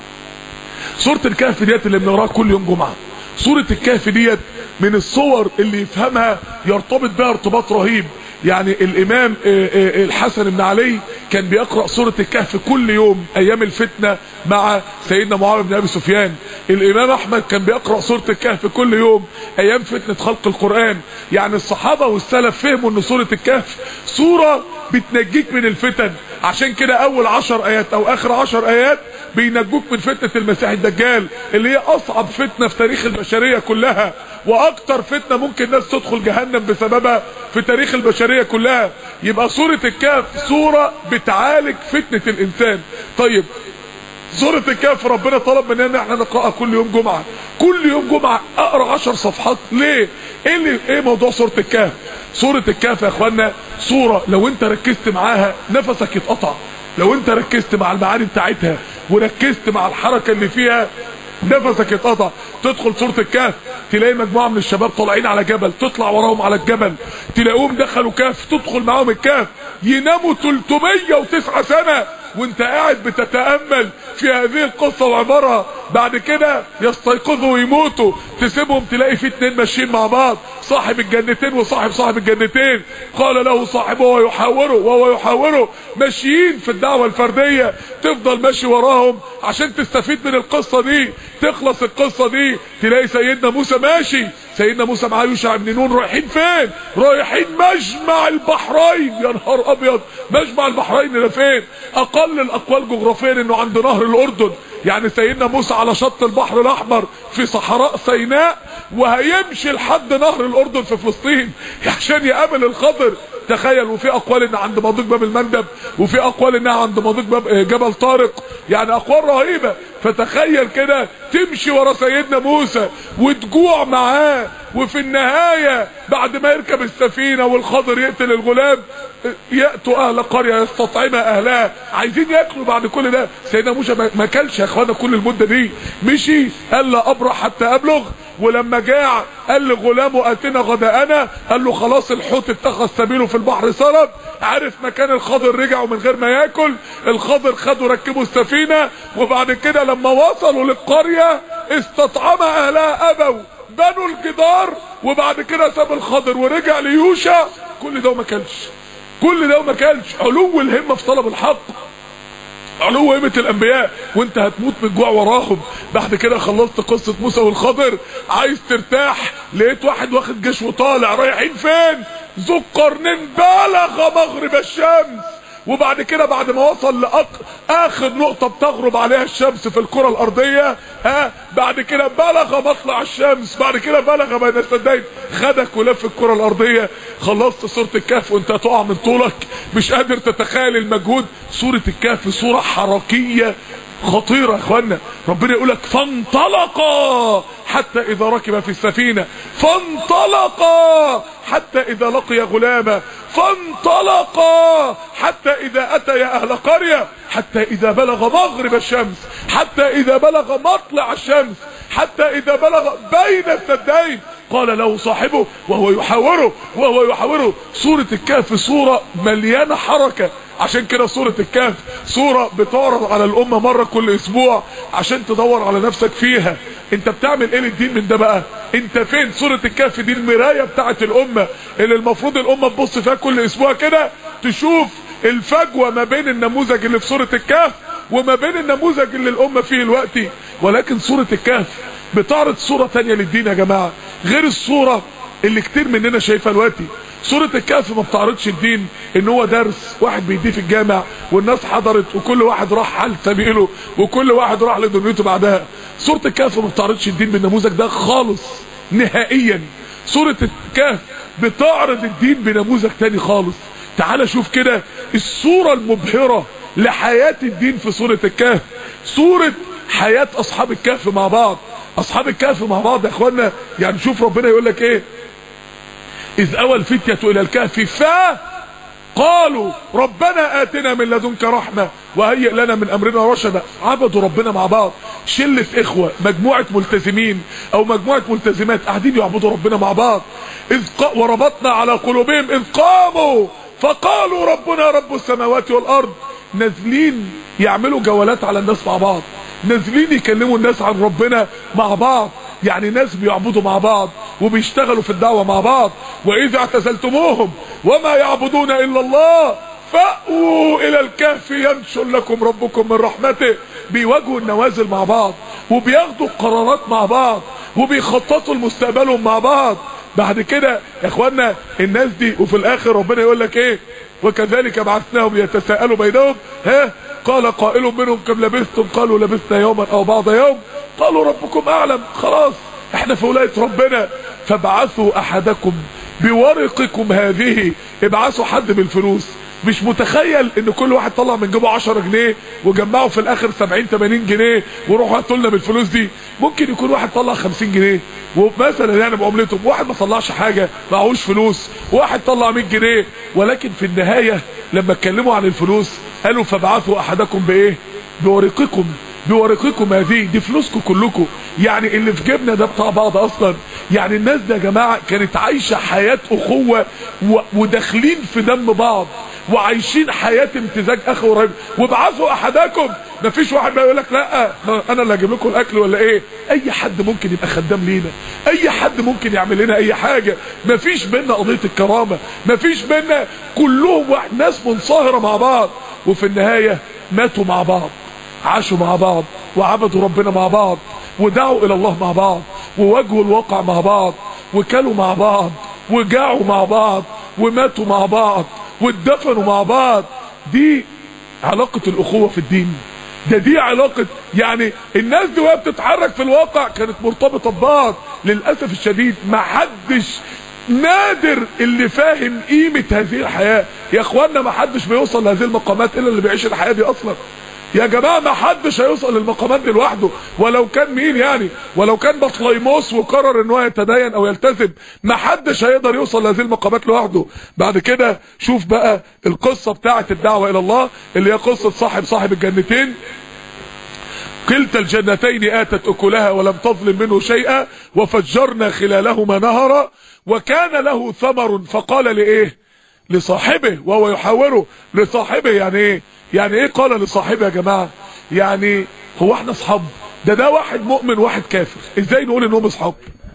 [SPEAKER 1] سورة الكهف ديت اللي بنقراها كل يوم جمعة سورة الكهف ديت من الصور اللي يفهمها يرتبط بها ارتباط رهيب يعني الامام الحسن بن علي كان بيقرأ سورة الكهف كل يوم ايام الفتنة مع سيدنا معاوية بن ابي سفيان الامام احمد كان بيقرأ سورة الكهف كل يوم ايام فتنة خلق القرآن يعني الصحابة والسلف فهموا ان سورة الكهف سورة بتنجيك من الفتن عشان كده اول عشر ايات او اخر عشر ايات بينجوك من فتنة المسيح الدجال اللي هي اصعب فتنة في تاريخ البشرية كلها واكتر فتنة ممكن ناس تدخل جهنم بسببها في تاريخ البشرية كلها يبقى سورة الكهف سورة بتعالج فتنة الانسان طيب سورة الكهف ربنا طلب مننا ان احنا نقرأها كل يوم جمعة كل يوم جمعة اقرأ عشر صفحات ليه ايه اللي ايه موضوع سورة الكهف سورة الكهف يا اخوانا سورة لو انت ركزت معاها نفسك يتقطع لو انت ركزت مع المعاني بتاعتها وركزت مع الحركة اللي فيها نفسك يتقطع تدخل سورة الكهف تلاقي مجموعة من الشباب طالعين على جبل تطلع وراهم على الجبل تلاقوهم دخلوا كهف تدخل معاهم الكهف يناموا 309 سنة وانت قاعد بتتأمل في هذه القصة وعبارها بعد كده يستيقظوا ويموتوا تسيبهم تلاقي في اتنين ماشيين مع بعض صاحب الجنتين وصاحب صاحب الجنتين قال له صاحبه وهو يحاوره وهو يحاوره ماشيين في الدعوة الفردية تفضل ماشي وراهم عشان تستفيد من القصة دي تخلص القصة دي تلاقي سيدنا موسى ماشي سيدنا موسى معاه يوشع بن نون رايحين فين رايحين مجمع البحرين يا نهار ابيض مجمع البحرين ده فين اقل الاقوال جغرافيا انه عند نهر الاردن يعني سيدنا موسى على شط البحر الاحمر في صحراء سيناء وهيمشي لحد نهر الاردن في فلسطين عشان يقابل الخضر تخيل وفي اقوال ان عند مضيق باب المندب وفي اقوال انها عند مضيق باب جبل طارق يعني اقوال رهيبة فتخيل كده تمشي ورا سيدنا موسى وتجوع معاه وفي النهاية بعد ما يركب السفينة والخضر يقتل الغلام يأتوا اهل قرية يستطعم اهلها عايزين ياكلوا بعد كل ده سيدنا موسى ما كلش يا اخوانا كل المدة دي مشي قال لا ابرح حتى ابلغ ولما جاع قال لغلامه اتنا غداءنا قال له خلاص الحوت اتخذ سبيله في البحر سرب عرف مكان الخضر رجعوا من غير ما ياكل الخضر خدوا ركبوا السفينة وبعد كده لما وصلوا للقرية استطعم اهلها ابوا بنوا الجدار وبعد كده ساب الخضر ورجع ليوشع كل ده وما كلش كل ده وما كلش علو الهمة في طلب الحق علو همة الانبياء وانت هتموت من الجوع وراهم بعد كده خلصت قصة موسى والخضر عايز ترتاح لقيت واحد واخد جيش وطالع رايحين فين ذو القرنين بلغ مغرب الشمس وبعد كده بعد ما وصل لأق... اخر نقطة بتغرب عليها الشمس في الكرة الارضية ها بعد كده بلغ مطلع الشمس بعد كده بلغ بين السدين خدك ولف الكرة الارضية خلصت سورة الكهف وانت هتقع من طولك مش قادر تتخيل المجهود سورة الكهف سورة حركية خطيرة يا اخوانا ربنا يقولك فانطلقا حتى اذا ركب في السفينة فانطلقا حتى اذا لقي غلاما فانطلقا حتى اذا اتيا اهل قرية حتى اذا بلغ مغرب الشمس حتى اذا بلغ مطلع الشمس حتى اذا بلغ بين السدين قال له صاحبه وهو يحاوره وهو يحاوره سورة الكهف سورة مليانة حركة عشان كده سورة الكهف سورة بتعرض على الأمة مرة كل أسبوع عشان تدور على نفسك فيها انت بتعمل ايه للدين من ده بقى انت فين سورة الكهف دي المراية بتاعت الأمة اللي المفروض الأمة تبص فيها كل أسبوع كده تشوف الفجوة ما بين النموذج اللي في سورة الكهف وما بين النموذج اللي الأمة فيه دلوقتي ولكن سورة الكهف بتعرض صورة تانية للدين يا جماعة غير الصورة اللي كتير مننا شايفها دلوقتي سورة الكهف ما بتعرضش الدين ان هو درس واحد بيديه في الجامع والناس حضرت وكل واحد راح حال سبيله وكل واحد راح لدنيته بعدها سورة الكهف ما بتعرضش الدين بالنموذج ده خالص نهائيا سورة الكهف بتعرض الدين بنموذج تاني خالص تعال شوف كده الصورة المبهرة لحياة الدين في سورة الكهف سورة حياة اصحاب الكهف مع بعض اصحاب الكهف مع بعض يا اخوانا يعني شوف ربنا يقول لك ايه اذ اوى الفتية الى الكهف فا قالوا ربنا اتنا من لدنك رحمة وهيئ لنا من امرنا رشدا عبدوا ربنا مع بعض شلة اخوة مجموعة ملتزمين او مجموعة ملتزمات قاعدين يعبدوا ربنا مع بعض اذ ق... وربطنا على قلوبهم اذ قاموا فقالوا ربنا رب السماوات والارض نازلين يعملوا جولات على الناس مع بعض نازلين يكلموا الناس عن ربنا مع بعض يعني ناس بيعبدوا مع بعض وبيشتغلوا في الدعوة مع بعض واذا اعتزلتموهم وما يعبدون الا الله فأووا الى الكهف ينشر لكم ربكم من رحمته بيواجهوا النوازل مع بعض وبياخدوا القرارات مع بعض وبيخططوا لمستقبلهم مع بعض بعد كده يا اخوانا الناس دي وفي الاخر ربنا يقول لك ايه وكذلك بعثناهم يتساءلوا بينهم ها قال قائل منهم كم لبثتم قالوا لبثنا يوما او بعض يوم قالوا ربكم اعلم خلاص احنا في ولاية ربنا فابعثوا احدكم بورقكم هذه ابعثوا حد بالفلوس مش متخيل ان كل واحد طلع من جيبه 10 جنيه وجمعوا في الاخر 70 80 جنيه وروحوا هاتوا لنا بالفلوس دي ممكن يكون واحد طلع 50 جنيه ومثلا يعني بعملتهم واحد ما طلعش حاجه معهوش فلوس واحد طلع 100 جنيه ولكن في النهايه لما اتكلموا عن الفلوس قالوا فابعثوا احدكم بايه بورقكم بورقكم هذه دي فلوسكم كلكم يعني اللي في جيبنا ده بتاع بعض اصلا يعني الناس ده يا جماعه كانت عايشه حياه اخوه و... وداخلين في دم بعض وعايشين حياه امتزاج اخ ورجل وابعثوا احدكم مفيش واحد بقى يقول لك لا انا اللي هجيب لكم الاكل ولا ايه اي حد ممكن يبقى خدام لينا اي حد ممكن يعمل لنا اي حاجه مفيش بينا قضيه الكرامه مفيش بينا كلهم واحد ناس منصهره مع بعض وفي النهايه ماتوا مع بعض عاشوا مع بعض وعبدوا ربنا مع بعض ودعوا الى الله مع بعض وواجهوا الواقع مع بعض وكلوا مع بعض وجاعوا مع بعض وماتوا مع بعض واتدفنوا مع بعض دي علاقة الاخوة في الدين ده دي علاقة يعني الناس دي وهي بتتحرك في الواقع كانت مرتبطة ببعض للأسف الشديد ما حدش نادر اللي فاهم قيمة هذه الحياة يا اخوانا ما حدش بيوصل لهذه المقامات الا اللي بيعيش الحياة دي اصلا يا جماعة ما حدش هيوصل للمقامات دي لوحده ولو كان مين يعني ولو كان بطليموس وقرر ان هو يتدين او يلتزم ما حدش هيقدر يوصل لهذه المقامات لوحده بعد كده شوف بقى القصة بتاعة الدعوة الى الله اللي هي قصة صاحب صاحب الجنتين كلتا الجنتين آتت أكلها ولم تظلم منه شيئا وفجرنا خلالهما نهرا وكان له ثمر فقال لإيه لصاحبه وهو يحاوره لصاحبه يعني ايه يعني ايه قال لصاحبه يا جماعة يعني هو احنا اصحاب ده ده واحد مؤمن واحد كافر ازاي نقول انهم اصحاب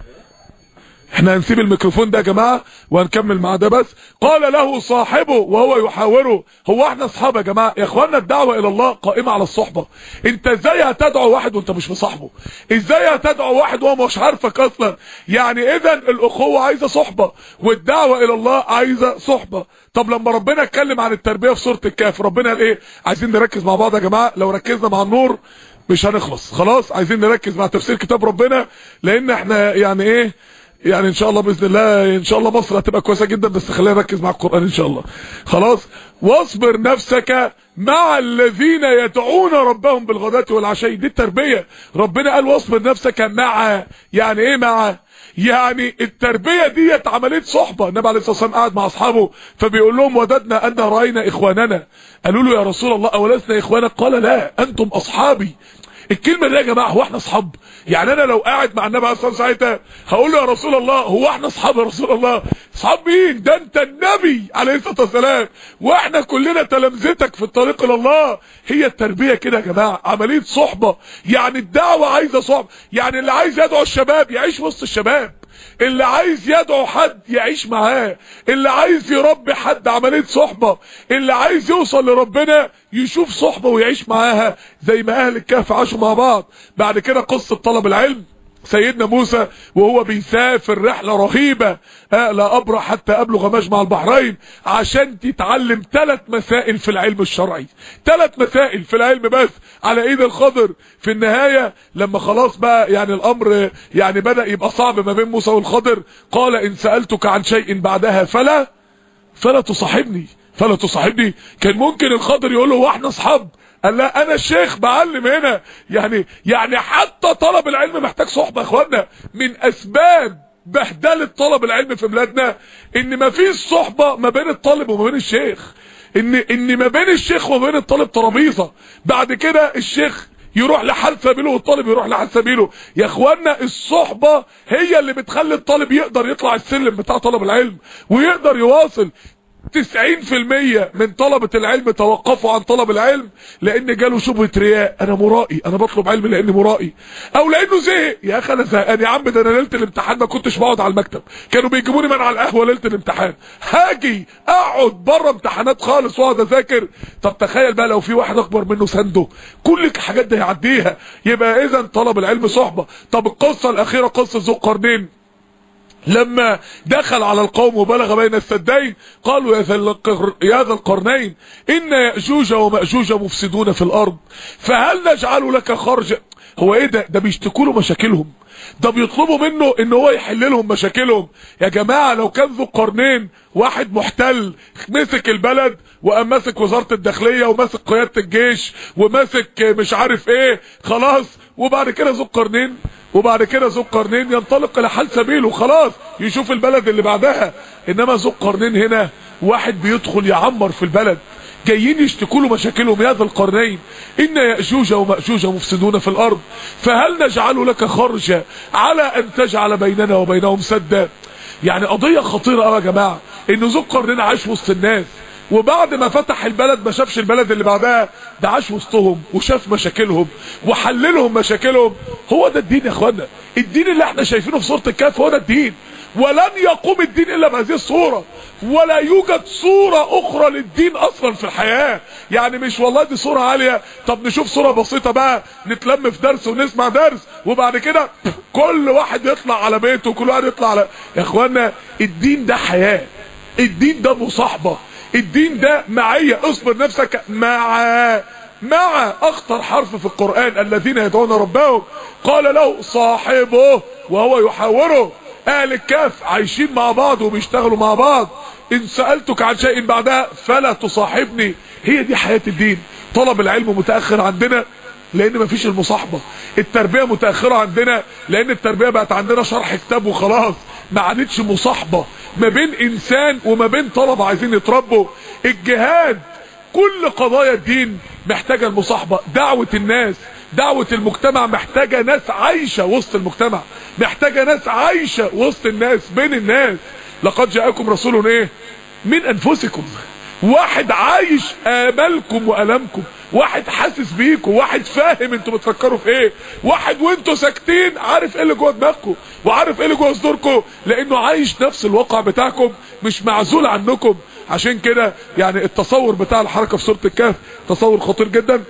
[SPEAKER 1] احنا هنسيب الميكروفون ده يا جماعة وهنكمل مع ده بس قال له صاحبه وهو يحاوره هو احنا اصحاب يا جماعة يا اخوانا الدعوة الى الله قائمة على الصحبة انت ازاي هتدعو واحد وانت مش مصاحبه ازاي هتدعو واحد وهو مش عارفك اصلا يعني اذا الاخوة عايزة صحبة والدعوة الى الله عايزة صحبة طب لما ربنا اتكلم عن التربية في سورة الكهف ربنا قال ايه عايزين نركز مع بعض يا جماعة لو ركزنا مع النور مش هنخلص خلاص عايزين نركز مع تفسير كتاب ربنا لان احنا يعني ايه يعني ان شاء الله باذن الله ان شاء الله مصر هتبقى كويسه جدا بس خلينا نركز مع القران ان شاء الله خلاص واصبر نفسك مع الذين يدعون ربهم بالغداة والعشي دي التربيه ربنا قال واصبر نفسك مع يعني ايه مع يعني التربية ديت عملية صحبة النبي عليه الصلاة والسلام قاعد مع اصحابه فبيقول لهم وددنا ان راينا اخواننا قالوا له يا رسول الله اولسنا اخوانك قال لا انتم اصحابي الكلمه دي يا جماعه هو احنا اصحاب يعني انا لو قاعد مع النبي عليه الصلاه والسلام ساعتها هقول له يا رسول الله هو احنا اصحاب يا رسول الله اصحاب مين ده انت النبي عليه الصلاه والسلام واحنا كلنا تلامذتك في الطريق الى الله هي التربيه كده يا جماعه عمليه صحبه يعني الدعوه عايزه صحبه يعني اللي عايز يدعو الشباب يعيش وسط الشباب اللي عايز يدعو حد يعيش معاه اللي عايز يربي حد عمليه صحبه اللي عايز يوصل لربنا يشوف صحبه ويعيش معاها زي ما اهل الكهف عاشوا مع بعض بعد كده قصه طلب العلم سيدنا موسى وهو بيسافر رحلة رهيبة آه لا أبرح حتى أبلغ مجمع البحرين عشان تتعلم ثلاث مسائل في العلم الشرعي ثلاث مسائل في العلم بس على ايد الخضر في النهاية لما خلاص بقى يعني الأمر يعني بدأ يبقى صعب ما بين موسى والخضر قال إن سألتك عن شيء بعدها فلا فلا تصاحبني فلا تصاحبني كان ممكن الخضر يقول له واحنا اصحاب قال لا انا الشيخ بعلم هنا يعني يعني حتى طلب العلم محتاج صحبه يا اخوانا من اسباب بهدله طلب العلم في بلادنا ان ما فيش صحبه ما بين الطالب وما بين الشيخ ان ان ما بين الشيخ وما بين الطالب ترابيزه بعد كده الشيخ يروح لحال سبيله والطالب يروح لحال سبيله يا اخوانا الصحبه هي اللي بتخلي الطالب يقدر يطلع السلم بتاع طلب العلم ويقدر يواصل 90% من طلبة العلم توقفوا عن طلب العلم لان جاله شبهة رياء انا مرائي انا بطلب علم لاني مرائي او لانه زهق يا اخي انا زهقان يا عم ده انا ليله الامتحان ما كنتش بقعد على المكتب كانوا بيجيبوني من على القهوه ليله الامتحان هاجي اقعد بره امتحانات خالص واقعد اذاكر طب تخيل بقى لو في واحد اكبر منه سنده كل الحاجات دي هيعديها يبقى اذا طلب العلم صحبه طب القصه الاخيره قصه ذو القرنين لما دخل على القوم وبلغ بين السدين قالوا يا ذا يا ذا القرنين ان ياجوج وماجوج مفسدون في الارض فهل نجعل لك خرجا هو ايه ده ده بيشتكوا له مشاكلهم ده بيطلبوا منه ان هو يحل لهم مشاكلهم يا جماعه لو كان ذو قرنين واحد محتل مسك البلد وقام ماسك وزاره الداخليه وماسك قياده الجيش وماسك مش عارف ايه خلاص وبعد كده ذو القرنين وبعد كده ذو القرنين ينطلق الى حال سبيله خلاص يشوف البلد اللي بعدها انما ذو القرنين هنا واحد بيدخل يعمر في البلد جايين يشتكوا له مشاكلهم يا ذا القرنين ان ياجوج وماجوج مفسدون في الارض فهل نجعل لك خرجا على ان تجعل بيننا وبينهم سدا يعني قضيه خطيره قوي يا جماعه ان ذو القرنين عاش وسط الناس وبعد ما فتح البلد ما شافش البلد اللي بعدها ده عاش وسطهم وشاف مشاكلهم وحللهم مشاكلهم هو ده الدين يا اخوانا الدين اللي احنا شايفينه في سوره الكهف هو ده الدين ولن يقوم الدين الا بهذه الصوره ولا يوجد صوره اخرى للدين اصلا في الحياه يعني مش والله دي صوره عاليه طب نشوف صوره بسيطه بقى نتلم في درس ونسمع درس وبعد كده كل واحد يطلع على بيته وكل واحد يطلع على يا اخوانا الدين ده حياه الدين ده مصاحبه الدين ده معية اصبر نفسك مع مع اخطر حرف في القرآن الذين يدعون ربهم قال له صاحبه وهو يحاوره اهل الكهف عايشين مع بعض وبيشتغلوا مع بعض ان سألتك عن شيء بعدها فلا تصاحبني هي دي حياة الدين طلب العلم متأخر عندنا لان مفيش المصاحبة التربية متأخرة عندنا لان التربية بقت عندنا شرح كتاب وخلاص ما عادتش مصاحبة ما بين انسان وما بين طلبة عايزين يتربوا الجهاد كل قضايا الدين محتاجة المصاحبة دعوة الناس دعوة المجتمع محتاجة ناس عايشة وسط المجتمع محتاجة ناس عايشة وسط الناس بين الناس لقد جاءكم رسول ايه من انفسكم واحد عايش امالكم والامكم واحد حاسس بيكم واحد فاهم انتوا بتفكروا في ايه واحد وانتوا ساكتين عارف ايه اللي جوه دماغكم وعارف ايه اللي جوه صدوركم لانه عايش نفس الواقع بتاعكم مش معزول عنكم عشان كده يعني التصور بتاع الحركه في سوره الكهف تصور خطير جدا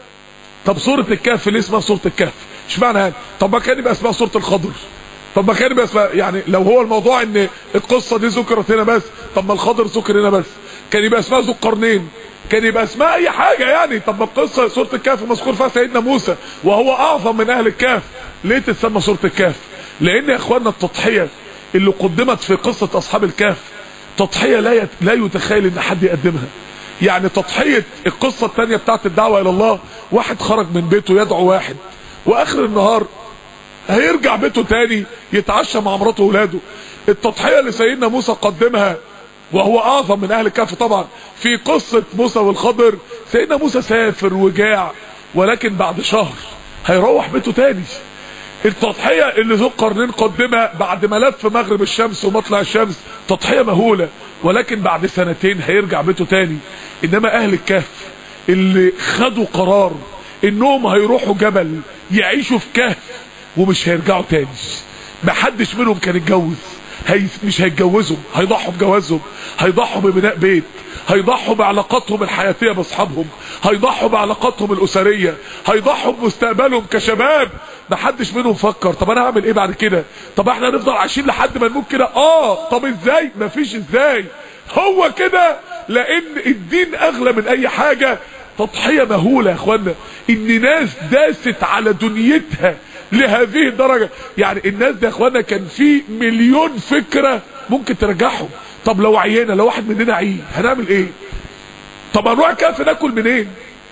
[SPEAKER 1] طب سوره الكهف ليه اسمها سوره الكهف اشمعنى هذا طب ما كان يبقى اسمها سوره الخضر طب ما كان يبقى اسمها يعني لو هو الموضوع ان القصه دي ذكرت هنا بس طب ما الخضر ذكر هنا بس كان يبقى اسمها ذو القرنين كان يبقى اسمها اي حاجة يعني طب ما القصة سورة الكهف مذكور فيها سيدنا موسى وهو اعظم من اهل الكهف ليه تسمى سورة الكهف لان يا اخوانا التضحية اللي قدمت في قصة اصحاب الكهف تضحية لا يت... لا يتخيل ان حد يقدمها يعني تضحية القصة الثانية بتاعت الدعوة الى الله واحد خرج من بيته يدعو واحد واخر النهار هيرجع بيته تاني يتعشى مع مراته وولاده التضحيه اللي سيدنا موسى قدمها وهو اعظم من اهل الكهف طبعا في قصه موسى والخضر سيدنا موسى سافر وجاع ولكن بعد شهر هيروح بيته تاني التضحية اللي ذو القرنين قدمها بعد ما لف مغرب الشمس ومطلع الشمس تضحية مهولة ولكن بعد سنتين هيرجع بيته تاني انما اهل الكهف اللي خدوا قرار انهم هيروحوا جبل يعيشوا في كهف ومش هيرجعوا تاني محدش منهم كان اتجوز هي مش هيتجوزوا هيضحوا بجوازهم هيضحوا ببناء بيت هيضحوا بعلاقاتهم الحياتية باصحابهم هيضحوا بعلاقاتهم الاسرية هيضحوا بمستقبلهم كشباب محدش منهم فكر طب انا هعمل ايه بعد كده طب احنا هنفضل عايشين لحد ما نموت كده اه طب ازاي مفيش ازاي هو كده لان الدين اغلى من اي حاجة تضحية مهولة يا اخوانا ان ناس داست على دنيتها لهذه الدرجة يعني الناس ده يا اخوانا كان في مليون فكرة ممكن ترجعهم طب لو عينا لو واحد مننا عيه هنعمل ايه طب هنروح كهف ناكل منين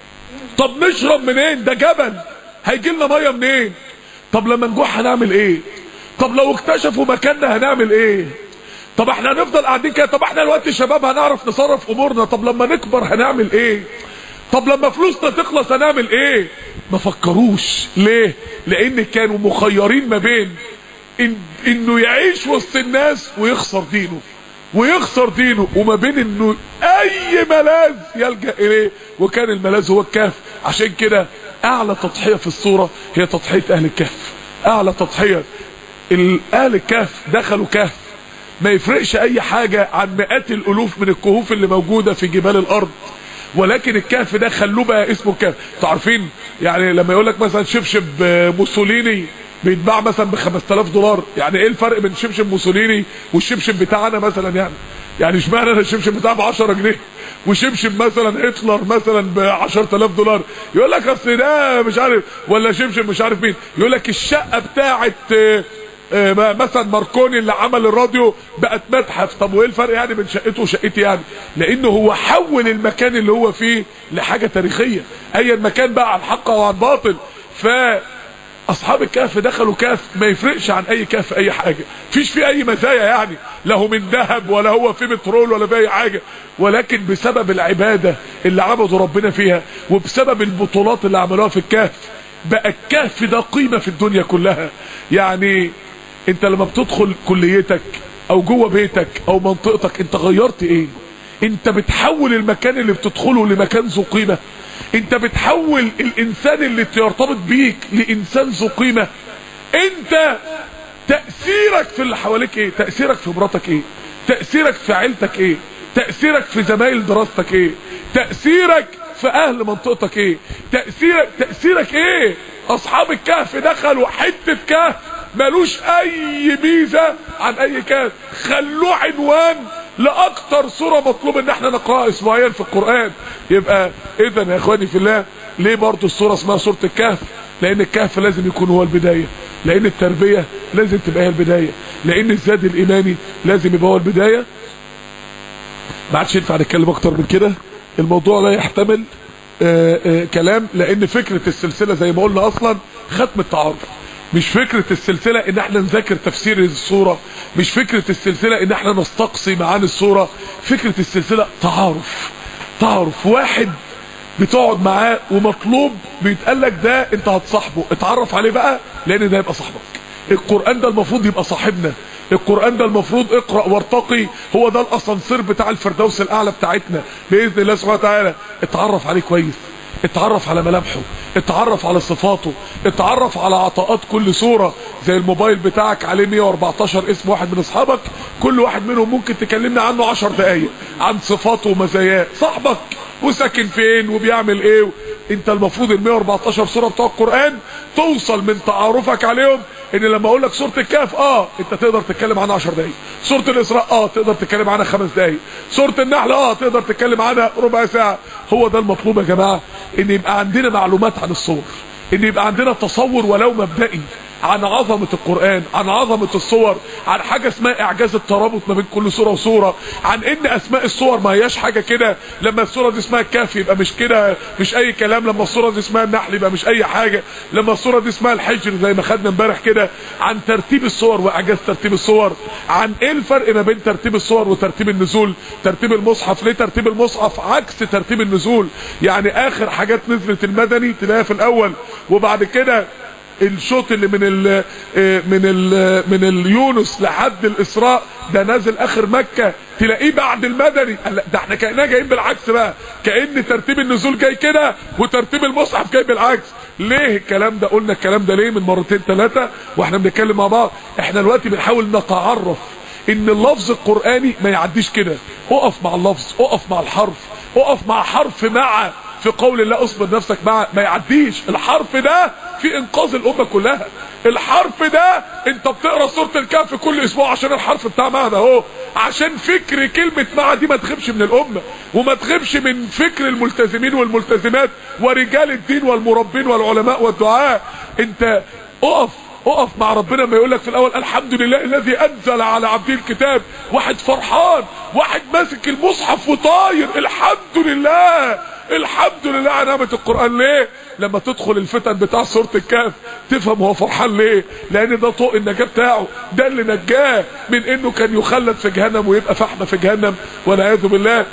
[SPEAKER 1] طب نشرب منين ده جبل هيجي لنا ميه منين طب لما نجوع هنعمل ايه طب لو اكتشفوا مكاننا هنعمل ايه طب احنا هنفضل قاعدين كده طب احنا دلوقتي شباب هنعرف نصرف امورنا طب لما نكبر هنعمل ايه طب لما فلوسنا تخلص هنعمل ايه ما فكروش ليه لان كانوا مخيرين ما بين إن انه يعيش وسط الناس ويخسر دينه ويخسر دينه وما بين انه اي ملاذ يلجأ اليه وكان الملاذ هو الكهف عشان كده اعلى تضحية في الصورة هي تضحية اهل الكهف اعلى تضحية اهل الكهف دخلوا كهف ما يفرقش اي حاجة عن مئات الالوف من الكهوف اللي موجودة في جبال الارض ولكن الكهف ده خلوه بقى اسمه الكهف انتوا عارفين يعني لما يقول لك مثلا شبشب موسوليني بيتباع مثلا ب 5000 دولار يعني ايه الفرق بين شبشب موسوليني والشبشب بتاعنا مثلا يعني يعني اشمعنى انا الشبشب بتاعي ب 10 جنيه وشبشب مثلا هتلر مثلا ب 10000 دولار يقول لك اصل ده مش عارف ولا شبشب مش عارف مين يقول لك الشقه بتاعه مثلا ماركوني اللي عمل الراديو بقت متحف طب وايه الفرق يعني بين شقته وشقتي يعني لانه هو حول المكان اللي هو فيه لحاجه تاريخيه اي المكان بقى عن حق او عن باطل ف اصحاب الكهف دخلوا كهف ما يفرقش عن اي كهف اي حاجه فيش فيه اي مزايا يعني لا هو من ذهب ولا هو فيه بترول ولا فيه اي حاجه ولكن بسبب العباده اللي عبدوا ربنا فيها وبسبب البطولات اللي عملوها في الكهف بقى الكهف ده قيمه في الدنيا كلها يعني انت لما بتدخل كليتك او جوه بيتك او منطقتك انت غيرت ايه انت بتحول المكان اللي بتدخله لمكان ذو قيمه انت بتحول الانسان اللي يرتبط بيك لانسان ذو قيمه انت تاثيرك في اللي حواليك ايه تاثيرك في مراتك ايه تاثيرك في عيلتك ايه تاثيرك في زمايل دراستك ايه تاثيرك في اهل منطقتك ايه تاثيرك تاثيرك ايه اصحاب الكهف دخلوا حته كهف ملوش اي ميزه عن اي كهف خلوه عنوان لاكتر سوره مطلوب ان احنا نقراها اسبوعيا في القران يبقى اذا يا اخواني في الله ليه برضه السوره اسمها سوره الكهف لان الكهف لازم يكون هو البدايه لان التربيه لازم تبقى هي البدايه لان الزاد الايماني لازم يبقى هو البدايه ما عادش ينفع نتكلم اكتر من كده الموضوع لا يحتمل آآ آآ كلام لان فكره السلسله زي ما قلنا اصلا ختم التعارف مش فكرة السلسلة ان احنا نذاكر تفسير الصورة مش فكرة السلسلة ان احنا نستقصي معاني الصورة فكرة السلسلة تعارف تعارف واحد بتقعد معاه ومطلوب بيتقال لك ده انت هتصاحبه اتعرف عليه بقى لان ده يبقى صاحبك القرآن ده المفروض يبقى صاحبنا القرآن ده المفروض اقرأ وارتقي هو ده الاسانسير بتاع الفردوس الاعلى بتاعتنا باذن الله سبحانه وتعالى اتعرف عليه كويس اتعرف على ملامحه اتعرف على صفاته اتعرف على عطاءات كل صورة زي الموبايل بتاعك عليه 114 اسم واحد من اصحابك كل واحد منهم ممكن تكلمنا عنه 10 دقايق عن صفاته ومزاياه صاحبك وساكن فين وبيعمل ايه انت المفروض ال 114 سوره بتوع القران توصل من تعارفك عليهم ان لما اقول لك سوره الكهف اه انت تقدر تتكلم عنها 10 دقايق سوره الاسراء اه تقدر تتكلم عنها 5 دقايق سوره النحل اه تقدر تتكلم عنها ربع ساعه هو ده المطلوب يا جماعه ان يبقى عندنا معلومات عن الصور ان يبقى عندنا تصور ولو مبدئي عن عظمة القرآن عن عظمة الصور عن حاجة اسمها اعجاز الترابط ما بين كل سورة وسورة عن ان اسماء الصور ما هياش حاجة كده لما السورة دي اسمها الكهف يبقى مش كده مش اي كلام لما السورة دي اسمها النحل يبقى مش اي حاجة لما السورة دي اسمها الحجر زي ما خدنا امبارح كده عن ترتيب الصور واعجاز ترتيب الصور عن ايه الفرق ما بين ترتيب الصور وترتيب النزول ترتيب المصحف ليه ترتيب المصحف عكس ترتيب النزول يعني اخر حاجات نزلت المدني تلاقيها في الاول وبعد كده الشوط اللي من ال من ال من اليونس لحد الاسراء ده نازل اخر مكة تلاقيه بعد المدني ده احنا كأننا جايين بالعكس بقى كأن ترتيب النزول جاي كده وترتيب المصحف جاي بالعكس ليه الكلام ده قلنا الكلام ده ليه من مرتين ثلاثة واحنا بنتكلم مع بعض احنا دلوقتي بنحاول نتعرف ان اللفظ القرآني ما يعديش كده اقف مع اللفظ اقف مع الحرف اقف مع حرف مع في قول الله اصبر نفسك مع ما يعديش الحرف ده في انقاذ الامه كلها الحرف ده انت بتقرا سوره الكهف كل اسبوع عشان الحرف بتاع مع ده اهو عشان فكر كلمه مع دي ما تغيبش من الامه وما تغيبش من فكر الملتزمين والملتزمات ورجال الدين والمربين والعلماء والدعاء انت اقف اقف مع ربنا ما يقول لك في الاول الحمد لله الذي انزل على عبده الكتاب واحد فرحان واحد ماسك المصحف وطاير الحمد لله الحمد لله على نعمه القران ليه لما تدخل الفتن بتاع سوره الكهف تفهم هو فرحان ليه لان ده طوق النجاه بتاعه ده اللي نجاه من انه كان يخلد في جهنم ويبقى فحمه في جهنم والعياذ بالله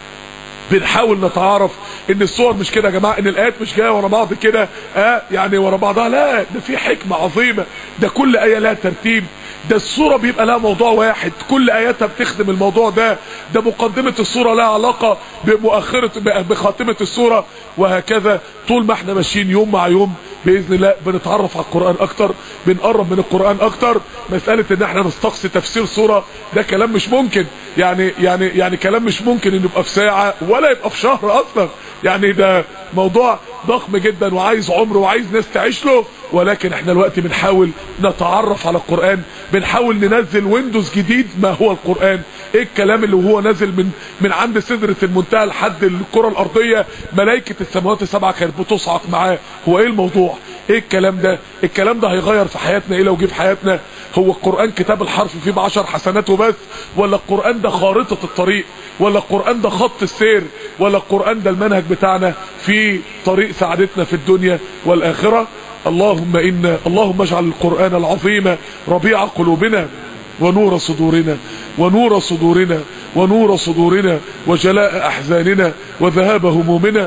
[SPEAKER 1] بنحاول نتعرف ان الصور مش كده يا جماعه ان الايات مش جايه ورا بعض كده اه يعني ورا بعضها لا ده في حكمه عظيمه ده كل ايه لها ترتيب ده الصورة بيبقى لها موضوع واحد كل اياتها بتخدم الموضوع ده ده مقدمة الصورة لها علاقة بمؤخرة بخاتمة الصورة وهكذا طول ما احنا ماشيين يوم مع يوم باذن الله بنتعرف على القرآن اكتر بنقرب من القرآن اكتر مسألة ان احنا نستقصي تفسير صورة ده كلام مش ممكن يعني يعني يعني كلام مش ممكن انه يبقى في ساعة ولا يبقى في شهر اصلا يعني ده موضوع ضخم جدا وعايز عمر وعايز ناس تعيش له ولكن احنا الوقت بنحاول نتعرف على القرآن بنحاول ننزل ويندوز جديد ما هو القرآن ايه الكلام اللي هو نازل من من عند سدرة المنتهى لحد الكرة الارضية ملائكة السماوات السبعة كانت بتصعق معاه هو ايه الموضوع ايه الكلام ده الكلام ده هيغير في حياتنا ايه لو جه في حياتنا هو القرآن كتاب الحرف فيه بعشر حسنات وبس ولا القرآن ده خارطة الطريق ولا القرآن ده خط السير ولا القرآن ده المنهج بتاعنا في طريق سعادتنا في الدنيا والآخرة اللهم إنا اللهم اجعل القرآن العظيم ربيع قلوبنا ونور صدورنا ونور صدورنا ونور صدورنا وجلاء أحزاننا وذهاب همومنا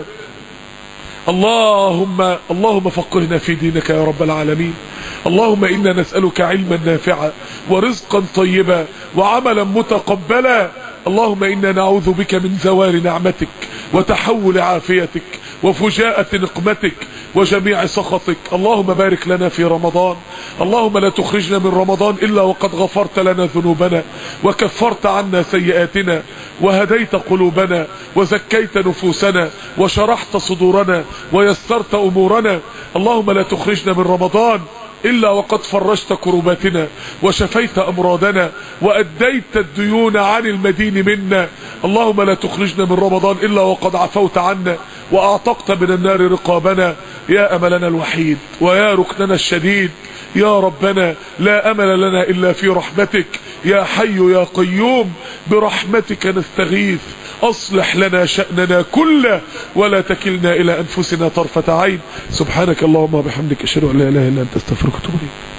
[SPEAKER 1] اللهم اللهم فقهنا في دينك يا رب العالمين اللهم إنا نسألك علما نافعا ورزقا طيبا وعملا متقبلا اللهم إنا نعوذ بك من زوال نعمتك وتحول عافيتك وفجاءة نقمتك وجميع سخطك اللهم بارك لنا في رمضان اللهم لا تخرجنا من رمضان إلا وقد غفرت لنا ذنوبنا وكفرت عنا سيئاتنا وهديت قلوبنا وزكيت نفوسنا وشرحت صدورنا ويسرت أمورنا اللهم لا تخرجنا من رمضان إلا وقد فرجت كرباتنا وشفيت أمراضنا وأديت الديون عن المدين منا اللهم لا تخرجنا من رمضان إلا وقد عفوت عنا وأعتقت من النار رقابنا يا أملنا الوحيد ويا ركننا الشديد يا ربنا لا أمل لنا إلا في رحمتك يا حي يا قيوم برحمتك نستغيث أصلح لنا شأننا كله ولا تكلنا إلى أنفسنا طرفة عين سبحانك اللهم وبحمدك أشهد أن لا إله إلا أنت استغفرك وأتوب إليك